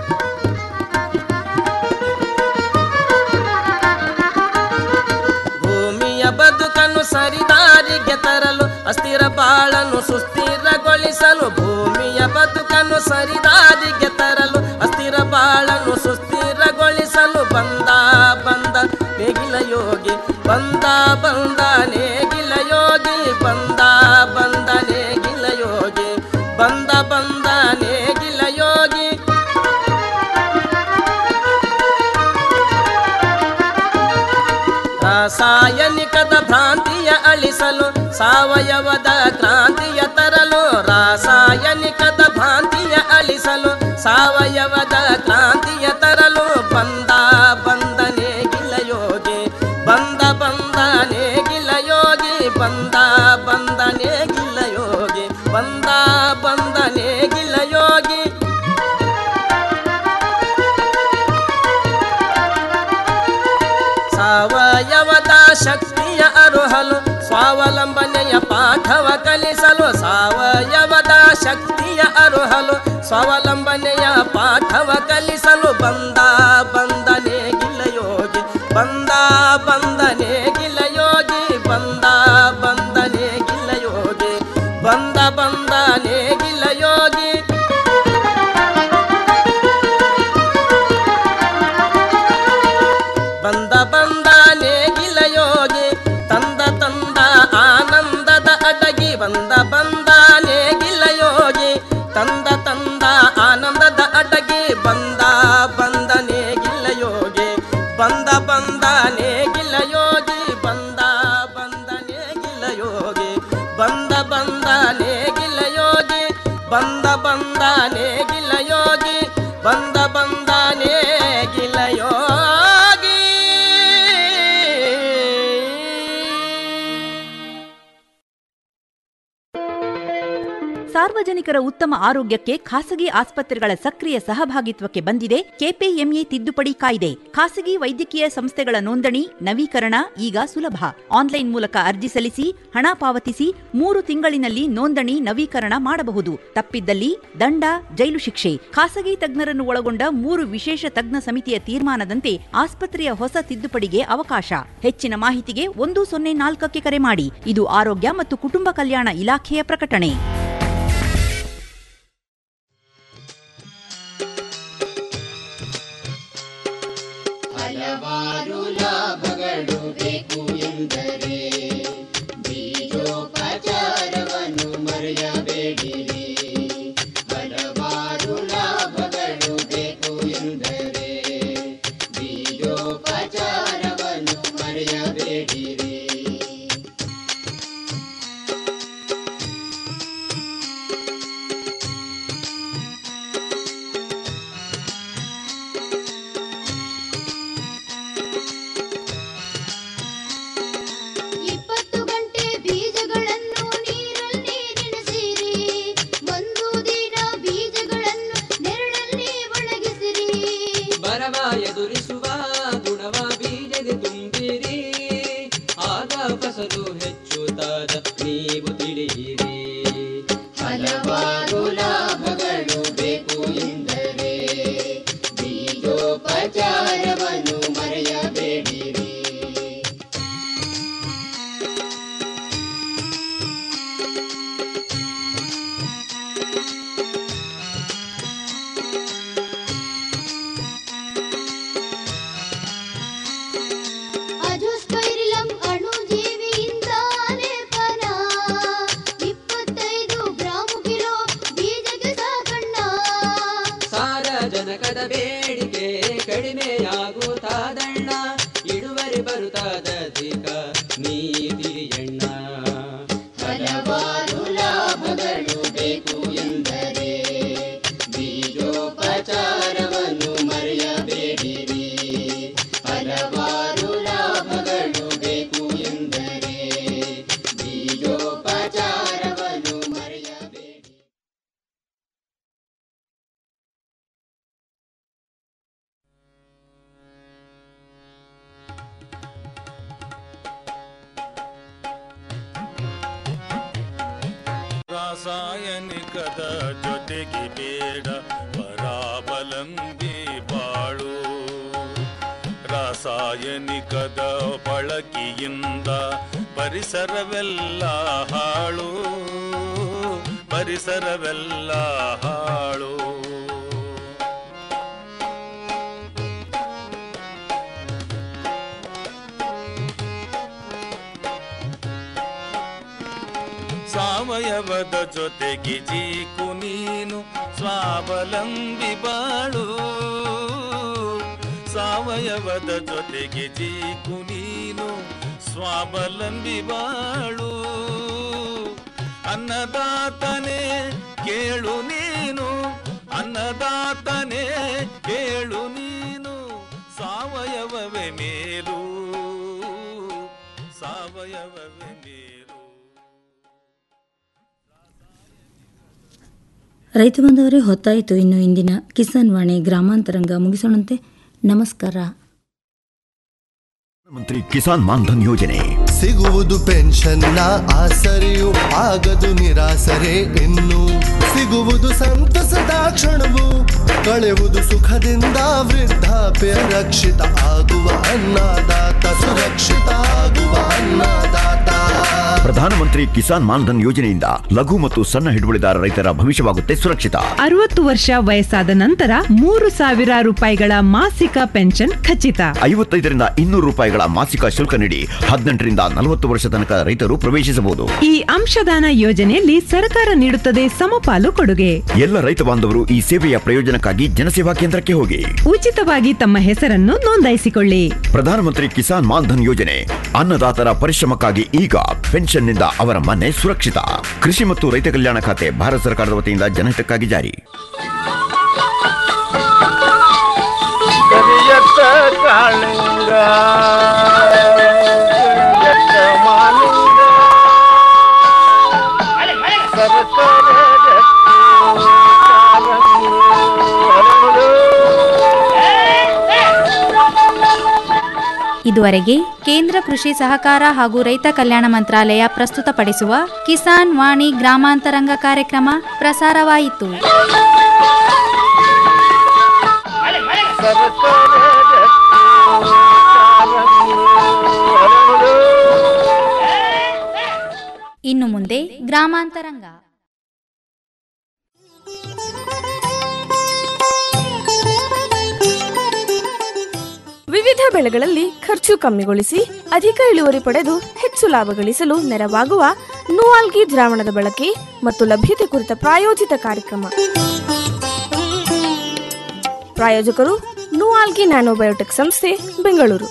ಭೂಮಿಯ ಬದುಕನ್ನು ಸರಿದಾರಿಗೆ ತರಲು ಅಸ್ಥಿರ ಬಾಳನ್ನು ಸುಸ್ಥಿರಗೊಳಿಸಲು ಭೂಮಿಯ ಬದುಕನ್ನು ಸರಿದಾರಿಗೆ ತರಲು ಅಸ್ಥಿರ ಬಾಳನ್ನು ಸುಸ್ಥಿರಗೊಳಿಸಲು ಬಂದ ಬಂದ ನೇಗಿಲ ಯೋಗಿ ಬಂದ ಬಂದ ನೇಗಿಲ ಯೋಗಿ ಬಂದ ಬಂದ ನೇಗಿಲ ಯೋಗಿ ಬಂದ ಬಂದ ನೇಗಿಲ ಯೋಗಿ ರಾಸಾಯನಿಕದ ಭ್ರಾಂತಿಯ ಅಳಿಸಲು ಸಾವಯವದ ಕ್ರಾಂತಿಯ ತರಲು ರಾಸಾಯನಿಕದ ಭ್ರಾಂತಿಯ ಅಳಿಸಲು ಸಾವಯವದ ಕ್ರಾಂತಿಯ ತರಲು ಬಂದ ಬಂದನೆ ಗಿಲಯೋಗಿ ಬಂದ ಬಂದನೆ ಗಿಲಯೋಗಿ ಬಂದ ಬಂದನೆ ಗಿಲಯೋಗಿ ಬಂದ ಬಂದನೆ ಗಿಲಯೋಗಿ ಸಾವಯವದ ಶಕ್ತಿಯ ಅರುಹಲು ಸ್ವಾವಲಂಬನೆಯ ಪಾಠವ ಕಲಿಸಲು ಸಾವಯವದ ಶಕ್ತಿಯ ಅರುಹಲು ಸ್ವಾವಲಂಬನೆಯ ಪಾಠವ ಕಲಿಸಲು ಬಂದ ಬಂದನೆ ಗಿಲಯೋಗಿ ಬಂದ ಬಂದನೆ ಗಿಲಯೋಗಿ ಬಂದ ಬಂದನೆ ಗಿಲಯೋಗಿ ಬಂದ ಬಂದನೆ ಗಿಲಯೋಗಿ ಬಂದ ಬಂದ ನೇಗಿಲ ಯೋಗಿ ತಂದ ತಂದ ಆನಂದದ ಅಡಗಿ ಬಂದ ಬಂದ ನೇಗಿಲ ಯೋಗಿ ತಂದ ತಂದ ಆನಂದದ ಅಡಗಿ ಬಂದ ಬಂದ ನೇಗಿಲ ಯೋಗಿ ಬಂದ ಬಂದ ನೇಗಿಲ ಯೋಗಿ ಬಂದ ಬಂದ ನೇಗಿಲ ಯೋಗಿ ಬಂದ ಬಂದ ನೇಗಿಲ ಯೋಗಿ ಬಂದ ಬಂದ ನೇಗಿಲ ಯೋಗಿ ಬಂದ ಬಂದ ನೇಗಿಲ ಯೋಗಿ ಸಾರ್ವಜನಿಕ ಸಾರ್ವಜನಿಕರ ಉತ್ತಮ ಆರೋಗ್ಯಕ್ಕೆ ಖಾಸಗಿ ಆಸ್ಪತ್ರೆಗಳ ಸಕ್ರಿಯ ಸಹಭಾಗಿತ್ವಕ್ಕೆ ಬಂದಿದೆ ಕೆಪಿಎಂಇ ತಿದ್ದುಪಡಿ ಕಾಯ್ದೆ ಖಾಸಗಿ ವೈದ್ಯಕೀಯ ಸಂಸ್ಥೆಗಳ ನೋಂದಣಿ ನವೀಕರಣ ಈಗ ಸುಲಭ ಆನ್ಲೈನ್ ಮೂಲಕ ಅರ್ಜಿ ಸಲ್ಲಿಸಿ ಹಣ ಪಾವತಿಸಿ ಮೂರು ತಿಂಗಳಿನಲ್ಲಿ ನೋಂದಣಿ ನವೀಕರಣ ಮಾಡಬಹುದು ತಪ್ಪಿದ್ದಲ್ಲಿ ದಂಡ ಜೈಲು ಶಿಕ್ಷೆ ಖಾಸಗಿ ತಜ್ಞರನ್ನು ಒಳಗೊಂಡ ಮೂರು ವಿಶೇಷ ತಜ್ಞ ಸಮಿತಿಯ ತೀರ್ಮಾನದಂತೆ ಆಸ್ಪತ್ರೆಯ ಹೊಸ ತಿದ್ದುಪಡಿಗೆ ಅವಕಾಶ ಹೆಚ್ಚಿನ ಮಾಹಿತಿಗೆ ಒಂದು ಸೊನ್ನೆ ನಾಲ್ಕಕ್ಕೆ ಕರೆ ಮಾಡಿ ಇದು ಆರೋಗ್ಯ ಮತ್ತು ಕುಟುಂಬ ಕಲ್ಯಾಣ ಇಲಾಖೆಯ ಪ್ರಕಟಣೆ ಹಲವಾರು ಲಾಭಗಳು ಬೇಕು ಎಂದರೆ ಬೀಜೋಪಚಾರವನ್ನು ಮರೆಯಬೇಡಿರಿ ಹಲವಾರು ಲಾಭಗಳು ಬೇಕು ಎಂದರೆ ಬೀಜೋಪಚಾರವನ್ನು ಮರೆಯಬೇಡಿರಿ ಇಪ್ಪತ್ತು ಗಂಟೆ ಬೀಜಗಳನ್ನು ನೀರಲ್ಲಿ ನೆನೆಸಿರಿ ಒಂದು ದಿನ ಬೀಜಗಳನ್ನು ನೆರಳಲ್ಲಿ ಒಣಗಿಸಿರಿ ಬರವ ಎದುರಿಸುವ ಗುಣವ ಬೀಜಗೆ ತುಂಬಿರಿ ಆಗ ಫಸಲು ಹೆಚ್ಚುತ್ತಾದ ನೀವು ತಿಳಿಯಿರಿ ಹಲವಾರು ಲಾಭಗಳು ಬೇಕು ಎಂದರೆ ಬೀಜೋಪಚಾರವನ್ನು ಮರೆಯಬೇಡಿರಿ ಅಜೋಸ್ಪೈರಿಲಂ ಅಣುಜೀವಿಯಿಂದಾನೆ ಪನ ಇಪ್ಪತ್ತೈದು ಗ್ರಾಮು ಕಿಲೋ ಬೀಜಕ್ಕೆ ಸಾಕಣ್ಣ ಸಾರಜನಕದ ಬೇಡಿಕೆ ಕಡಿಮೆಯಾಗುತ್ತಾದಣ್ಣ ಇಳುವರಿ ಬರುತ್ತಾದಧಿಕ ನೀತಿಯಣ್ಣ ಹಲವಾರು ಲಾಭಗಳು ಬೇಕು ಎಂದರೆ ಬೀಜೋಪಚಾರವನ್ನು ಮರೆಯಬೇಡಿರಿ ಹಲವಾರು ಲಾಭಗಳು ಬೇಕು ಎಂದರೆ ಬೀಜೋಪಚಾರವನ್ನು ಮರೆಯಬೇಡಿ ರಾಸಾಯನಿಕದ ಜೊತೆಗೆ ಬೇಡ ಪರಾವಲಂಬಿ ಬಾಳು ರಾಸಾಯನಿಕದ ಬಳಕೆಯಿಂದ ಪರಿಸರವೆಲ್ಲ ಹಾಳು ಪರಿಸರವೆಲ್ಲ ಹಾಳು ಸಾವಯವದ ಜೊತೆಗೆ ಜೀಕು ನೀನು ಸ್ವಾವಲಂಬಿ ಬಾಳು ಸಾವಯವದ ಜೊತೆಗೆ ಜೀಕು ನೀನು ಸ್ವಾವಲಂಬಿ ಬಾಳು ಅನ್ನದಾತನೇ ಕೇಳು ನೀನು ಅನ್ನದಾತನೇ ಕೇಳು ನೀನು ಸಾವಯವವೇ ಮೇಲು ಸಾವಯವವೇ ಮೇಲು ರೈತ ಬಂದವರೇ ಹೊತ್ತಾಯಿತು ಇನ್ನು ಇಂದಿನ ಕಿಸಾನ್ ವಾಣಿ ಗ್ರಾಮಾಂತರಂಗ ಮುಗಿಸೋಣಂತೆ ನಮಸ್ಕಾರ ಮಂತ್ರಿ ಕಿಸಾನ್ ಮಾನ್ಧನ್ ಯೋಜನೆ ಸಿಗುವುದು ಪೆನ್ಷನ್ನ ಆಸರೆಯು ಆಗದು ನಿರಾಸರೆ ಇನ್ನು ಸಿಗುವುದು ಸಂತಸದ ಕ್ಷಣವು ಕಳೆವುದು ಸುಖದಿಂದ ವೃದ್ಧಾಪ್ಯ ರಕ್ಷಿತ ಆಗುವ ಅನ್ನದಾತ ಸುರಕ್ಷಿತ ಆಗುವ ಅನ್ನದಾತ ಪ್ರಧಾನಮಂತ್ರಿ ಕಿಸಾನ್ ಮಾನ್ಧನ್ ಯೋಜನೆಯಿಂದ ಲಘು ಮತ್ತು ಸಣ್ಣ ಹಿಡುವಳಿದಾರ ರೈತರ ಭವಿಷ್ಯವಾಗುತ್ತೆ ಸುರಕ್ಷಿತ ಅರವತ್ತು ವರ್ಷ ವಯಸ್ಸಾದ ನಂತರ ಮೂರು ಸಾವಿರ ರೂಪಾಯಿಗಳ ಮಾಸಿಕ ಪೆನ್ಷನ್ ಖಚಿತ ಐವತ್ತೈದರಿಂದ ಇನ್ನೂರು ರೂಪಾಯಿಗಳ ಮಾಸಿಕ ಶುಲ್ಕ ನೀಡಿ ಹದಿನೆಂಟರಿಂದ ನಲವತ್ತು ವರ್ಷ ತನಕ ರೈತರು ಪ್ರವೇಶಿಸಬಹುದು ಈ ಅಂಶದಾನ ಯೋಜನೆಯಲ್ಲಿ ಸರ್ಕಾರ ನೀಡುತ್ತದೆ ಸಮಪಾಲು ಕೊಡುಗೆ ಎಲ್ಲ ರೈತ ಬಾಂಧವರು ಈ ಸೇವೆಯ ಪ್ರಯೋಜನಕ್ಕಾಗಿ ಜನಸೇವಾ ಕೇಂದ್ರಕ್ಕೆ ಹೋಗಿ ಉಚಿತವಾಗಿ ತಮ್ಮ ಹೆಸರನ್ನು ನೋಂದಾಯಿಸಿಕೊಳ್ಳಿ ಪ್ರಧಾನಮಂತ್ರಿ ಕಿಸಾನ್ ಮಾನ್ಧನ್ ಯೋಜನೆ ಅನ್ನದಾತರ ಪರಿಶ್ರಮಕ್ಕಾಗಿ ಈಗ ಪೆನ್ಷನ್ನಿಂದ ಅವರ ಮನೆ ಸುರಕ್ಷಿತ ಕೃಷಿ ಮತ್ತು ರೈತ ಕಲ್ಯಾಣ ಖಾತೆ ಭಾರತ ಸರ್ಕಾರದ ವತಿಯಿಂದ ಜನಹಿತಕ್ಕಾಗಿ ಜಾರಿ ಕರಿಯತ್ತ ಕಾಳಿಂಗ ಕರಿಯತ್ತ ಮಾಲಿಂಗ ಸರಸರ ಗಟ್ಟಿ ಇದುವರೆಗೆ ಕೇಂದ್ರ ಕೃಷಿ ಸಹಕಾರ ಹಾಗೂ ರೈತ ಕಲ್ಯಾಣ ಮಂತ್ರಾಲಯ ಪ್ರಸ್ತುತಪಡಿಸುವ ಕಿಸಾನ್ ವಾಣಿ ಗ್ರಾಮಾಂತರಂಗ ಕಾರ್ಯಕ್ರಮ ಪ್ರಸಾರವಾಯಿತು ಇನ್ನು ಮುಂದೆ ಗ್ರಾಮಾಂತರಂಗ ವಿವಿಧ ಬೆಳೆಗಳಲ್ಲಿ ಖರ್ಚು ಕಮ್ಮಿಗೊಳಿಸಿ ಅಧಿಕ ಇಳುವರಿ ಪಡೆದು ಹೆಚ್ಚು ಲಾಭ ಗಳಿಸಲು ನೆರವಾಗುವ ನೂವಾಲ್ಗಿ ದ್ರಾವಣದ ಬಳಕೆ ಮತ್ತು ಲಭ್ಯತೆ ಕುರಿತ ಪ್ರಾಯೋಜಿತ ಕಾರ್ಯಕ್ರಮ ಪ್ರಾಯೋಜಕರು ನೂವಾಲ್ಗಿ ನ್ಯಾನೋಬಯೋಟೆಕ್ ಸಂಸ್ಥೆ ಬೆಂಗಳೂರು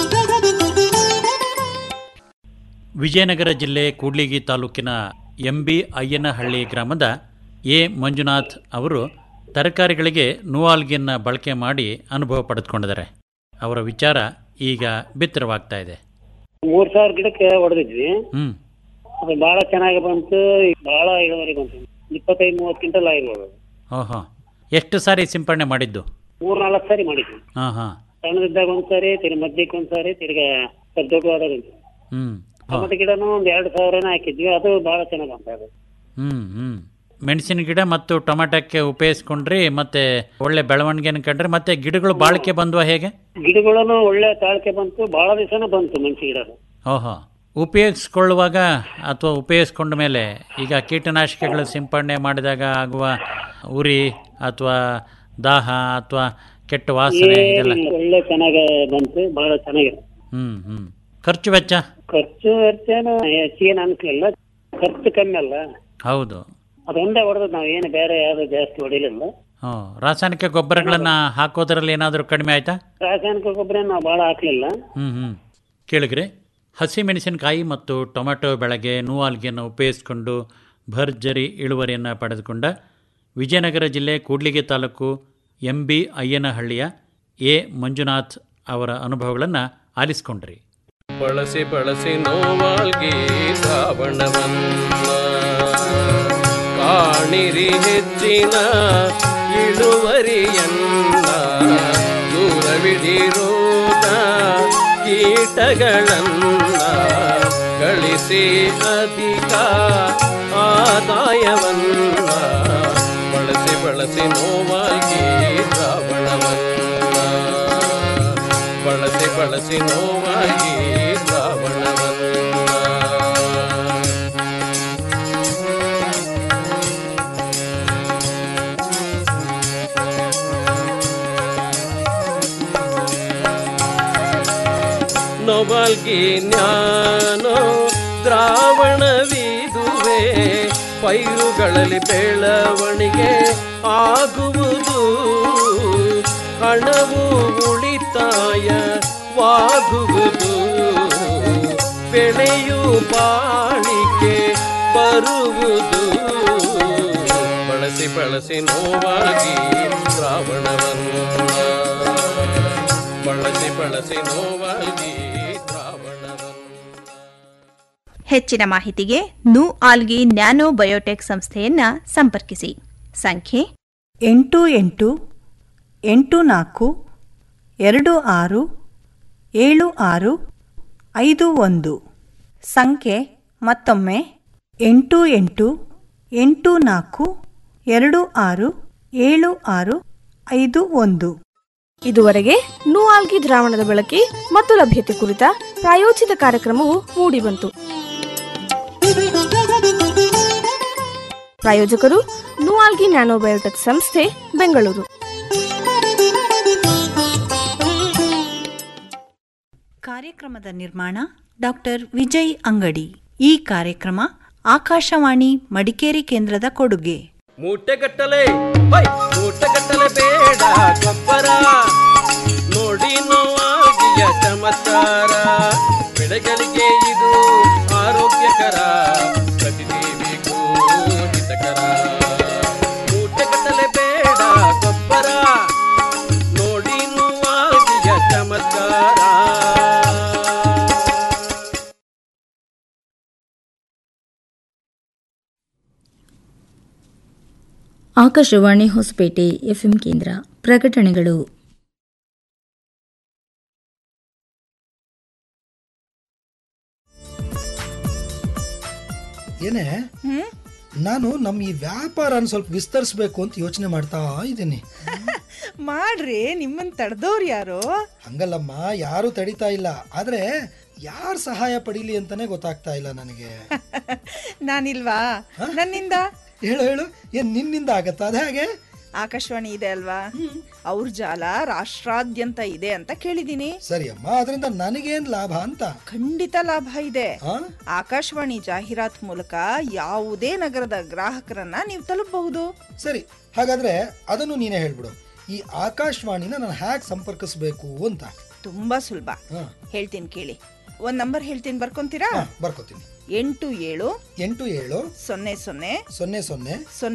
ವಿಜಯನಗರ ಜಿಲ್ಲೆ ಕೂಡ್ಲಿಗಿ ತಾಲೂಕಿನ ಎಂ ಬಿ ಅಯ್ಯನಹಳ್ಳಿ ಗ್ರಾಮದ ಎ ಮಂಜುನಾಥ್ ಅವರು ತರಕಾರಿಗಳಿಗೆ ನೂವಾಲ್ಗಿಯನ್ನು ಬಳಕೆ ಮಾಡಿ ಅನುಭವ ಪಡೆದುಕೊಂಡಿದ್ದಾರೆ ಅವರ ವಿಚಾರ ಈಗ ಬಿತ್ತರವಾಗ್ತಾ ಇದೆ ಮೂರ್ ಸಾವಿರ ಗಿಡಕ್ಕೆ ಹೊಡೆದಿದ್ವಿ ಹ್ಞೂ ಅದು ಬಹಳ ಚೆನ್ನಾಗಿ ಬಂತು ಬಹಳ ಇಳುವರಿ ಬಂತು ಇಪ್ಪತ್ತೈದು ಮೂವತ್ತು ಕ್ವಿಂಟಲ್ ಆಗಿರ್ಬೋದು ಓಹೋ ಎಷ್ಟು ಸಾರಿ ಸಿಂಪಡಣೆ ಮಾಡಿದ್ದು ಮೂರ್ ನಾಲ್ಕು ಸಾರಿ ಮಾಡಿದ್ವಿ ಹಾಂ ಹಾಂ ಸಣ್ಣದಿದ್ದಾಗ ಒಂದ್ಸಾರಿ ತಿರ್ಗಿ ಮಧ್ಯಕ್ಕೆ ಒಂದ್ಸಾರಿ ತಿರ್ಗಾ ಸ್ವಲ್ಪ ದೊಡ್ಡವಾದಾಗ ಒಂದು ಹ್ಞೂ ಟೊಮೆಟೊ ಗಿಡನೂ ಒಂದ್ ಎರಡು ಸಾವಿರನ ಹಾಕಿದ್ವಿ ಅದು ಬಹಳ ಚೆನ್ನಾಗಿ ಬಂತ ಅದು ಹ್ಞೂ ಹ್ಞೂ ಮೆಣಸಿನ ಗಿಡ ಮತ್ತು ಟೊಮೆಟೊಕ್ಕೆ ಉಪಯೋಗಿಸ್ಕೊಂಡ್ರಿ ಮತ್ತೆ ಒಳ್ಳೆ ಬೆಳವಣಿಗೆನ ಕಂಡ್ರೆ ಮತ್ತೆ ಗಿಡಗಳು ಬಾಳಿಕೆ ಬಂದ್ವಾ ಹೇಗೆ ಗಿಡಗಳನ್ನು ಒಳ್ಳೆ ತಾಳ್ಕೆ ಬಂತು ಬಹಳ ದಿವಸನೂ ಬಂತು ಮೆಣಸಿ ಗಿಡ ಓಹೋ ಉಪಯೋಗಿಸ್ಕೊಳ್ಳುವಾಗ ಅಥವಾ ಉಪಯೋಗಿಸ್ಕೊಂಡ ಮೇಲೆ ಈಗ ಕೀಟನಾಶಕಗಳು ಸಿಂಪಡಣೆ ಮಾಡಿದಾಗ ಆಗುವ ಉರಿ ಅಥವಾ ದಾಹ ಅಥವಾ ಕೆಟ್ಟ ವಾಸನೆ ಇದೆಲ್ಲ ಏನಿಲ್ಲ, ಒಳ್ಳೆ ಚೆನ್ನಾಗಿ ಬಂತು ಬಹಳ ಚೆನ್ನಾಗಿದೆ ಹ್ಞೂ ಹ್ಞೂ ಖರ್ಚು ವೆಚ್ಚ ಖರ್ಚು ವೆಚ್ಚನು ಹೆಚ್ಚಿಗೇನು ಅನ್ಸ್ಲಿಲ್ಲ ಖರ್ಚು ಕಮ್ಮಿ ಅಲ್ಲ ಹೌದು ಅದೊಂದೇ ಹೊಡೆದ್ ನಾವ್ ಏನು ಬೇರೆ ಯಾವ್ದು ಜಾಸ್ತಿ ಹೊಡಿಲಿಲ್ಲ ಹ್ಞೂ ರಾಸಾಯನಿಕ ಗೊಬ್ಬರಗಳನ್ನು ಹಾಕೋದ್ರಲ್ಲಿ ಏನಾದರೂ ಕಡಿಮೆ ಆಯ್ತಾ ರಾಸಾಯನಿಕ ಗೊಬ್ಬರ ನಾವು ಬಹಳ ಹಾಕ್ಲಿಲ್ಲ ಹ್ಞೂ ಹ್ಞೂ ಕೇಳಿಗ್ರಿ ಹಸಿಮೆಣಸಿನಕಾಯಿ ಮತ್ತು ಟೊಮೆಟೊ ಬೆಳೆಗೆ ನೂವಾಲ್ಗಿಯನ್ನು ಉಪಯೋಗಿಸಿಕೊಂಡು ಭರ್ಜರಿ ಇಳುವರಿಯನ್ನು ಪಡೆದುಕೊಂಡ ವಿಜಯನಗರ ಜಿಲ್ಲೆ ಕೂಡ್ಲಿಗಿ ತಾಲೂಕು ಎಂ ಬಿ ಅಯ್ಯನಹಳ್ಳಿಯ ಎ ಮಂಜುನಾಥ್ ಅವರ ಅನುಭವಗಳನ್ನು ಆಲಿಸ್ಕೊಂಡ್ರಿ ಬಳಸಿ ಬಳಸಿ ನೋವಾಲ್ಗಿ ಶ್ರಾವಣವನ್ನ ಕಾಣಿರಿ ಹೆಚ್ಚಿನ ಇಳುವರಿಯನ್ನ ದೂರವಿಡಿರೋದ ಕೀಟಗಳನ್ನ ಗಳಿಸಿ ಅಧಿಕ ಆದಾಯವನ್ನ ಬಳಸಿ ಬಳಸಿ ನೋವಾಗಿ ಶ್ರಾವಣವನ್ನ ಬಳಸಿ ಬಳಸಿ ನೋವಾಗಿ ಶ್ರಾವಣವನ್ನ ನೊಬಲ್ಗಿ ಜ್ಞಾನೋ ದ್ರಾವಣವಿದುವೆ ಪೈರುಗಳಲ್ಲಿ ಬೆಳವಣಿಗೆ ಆಗುವುದು ಹಣವು ಉಳಿತಾಯವಾಗುವುದು ಬೆಳೆಯು ಬಾಳಿಕೆ ಬರುವುದು ಬಳಸಿ ಬಳಸಿ ನೋವಾಗಿ ಶ್ರಾವಣವನ್ನು ಬಳಸಿ ಬಳಸಿ ನೋವಾಗಿ ಹೆಚ್ಚಿನ ಮಾಹಿತಿಗೆ ನು ಆಲ್ಗಿ ನ್ಯಾನೋ ಬಯೋಟೆಕ್ ಸಂಸ್ಥೆಯನ್ನ ಸಂಪರ್ಕಿಸಿ ಸಂಖ್ಯೆ ಎಂಟು ಎಂಟು ಎಂಟು ನಾಲ್ಕು ಎರಡು ಆರು ಏಳು ಆರು ಐದು ಒಂದು ಸಂಖ್ಯೆ ಮತ್ತೊಮ್ಮೆ ಎಂಟು ಎಂಟು ಎಂಟು ನಾಲ್ಕು ಎರಡು ಆರು ಏಳು ಆರು ಐದು ಒಂದು ಇದುವರೆಗೆ ನೂಆಲ್ಗಿ ದ್ರಾವಣದ ಬಳಕೆ ಮತ್ತು ಲಭ್ಯತೆ ಕುರಿತ ಪ್ರಾಯೋಜಿತ ಕಾರ್ಯಕ್ರಮವು ಮೂಡಿಬಂತು ಪ್ರಾಯೋಜಕರು ನೂಆಲ್ಗಿ ನ್ಯಾನೋಬಯೋಟೆಕ್ ಸಂಸ್ಥೆ ಬೆಂಗಳೂರು ಕಾರ್ಯಕ್ರಮದ ನಿರ್ಮಾಣ ಡಾಕ್ಟರ್ ವಿಜಯ್ ಅಂಗಡಿ ಈ ಕಾರ್ಯಕ್ರಮ ಆಕಾಶವಾಣಿ ಮಡಿಕೇರಿ ಕೇಂದ್ರದ ಕೊಡುಗೆ ಮೂಟೆಗಟ್ಟಲೆ ಹೈ ಮೂಟೆಗಟ್ಟಲೆ ಬೇಡ ಗೊಬ್ಬರ ನೋಡಿ ನೋವಾಗಿಯ ಚಮತ್ಕಾರ ಬೆಳೆಗಳಿಗೆ ಇದು ಆರೋಗ್ಯಕರ ಪ್ರತಿದೇವಿಗೂ ಹಿತಕರ ಮೂಟೆಗಟ್ಟಲೆ ಬೇಡ ಗೊಬ್ಬರ ನೋಡಿ ನೋವಾಗಿಯ ಚಮತ್ಕಾರ ಆಕಾಶವಾಣಿ ಹೊಸಪೇಟೆ ಎಫ್ಎಂ ಕೇಂದ್ರ ಪ್ರಕಟಣೆಗಳು ಏನೇ ನಾನು ನಮ್ಮ ಈ ವ್ಯಾಪಾರನ ಸ್ವಲ್ಪ ವಿಸ್ತರಿಸ್ಬೇಕು ಅಂತ ಯೋಚನೆ ಮಾಡ್ತಾ ಇದ್ದೀನಿ ಮಾಡ್ರಿ ನಿಮ್ಮನ್ ತಡೆದವ್ರು ಯಾರು ಹಂಗಲ್ಲಮ್ಮ ಯಾರು ತಡಿತಾ ಇಲ್ಲ ಆದ್ರೆ ಯಾರ್ ಸಹಾಯ ಪಡೀಲಿ ಅಂತಾನೆ ಗೊತ್ತಾಗ್ತಾ ಇಲ್ಲ ನನಗೆ ನಾನಿಲ್ವಾ ನನ್ನಿಂದ ಹೇಳು ಹೇಳು ಏನ್ ನಿನ್ನಿಂದ ಆಗತ್ತಾ ಅದ ಹಾಗೆ ಆಕಾಶವಾಣಿ ಇದೆ ಅಲ್ವಾ ಅವ್ರ ಜಾಲ ರಾಷ್ಟ್ರಾದ್ಯಂತ ಇದೆ ಅಂತ ಕೇಳಿದೀನಿ ಸರಿ ಅಮ್ಮ ಅದರಿಂದ ನನಗೇನ್ ಲಾಭ ಅಂತ ಖಂಡಿತ ಲಾಭ ಇದೆ ಆ? ಆಕಾಶವಾಣಿ ಜಾಹೀರಾತ್ ಮೂಲಕ ಯಾವುದೇ ನಗರದ ಗ್ರಾಹಕರನ್ನ ನೀವು ತಲುಪಬಹುದು ಸರಿ ಹಾಗಾದ್ರೆ ಅದನ್ನು ನೀನೇ ಹೇಳ್ಬಿಡು ಈ ಆಕಾಶವಾಣಿನ ನಾನು ಹ್ಯಾಕ್ ಸಂಪರ್ಕಿಸ್ಬೇಕು ಅಂತ ತುಂಬಾ ಸುಲಭ ಹೇಳ್ತೀನಿ ಕೇಳಿ ಒಂದ್ ನಂಬರ್ ಹೇಳ್ತೀನಿ ಬರ್ಕೊಂತೀರಾ ಬರ್ಕೋತೀನಿ ಎಂಟು ಏಳು ಎಂಟು ಏಳು ಸೊನ್ನೆ ಸೊನ್ನೆ ಸೊನ್ನೆ ಸೊನ್ನೆ ಸೊನ್ನೆ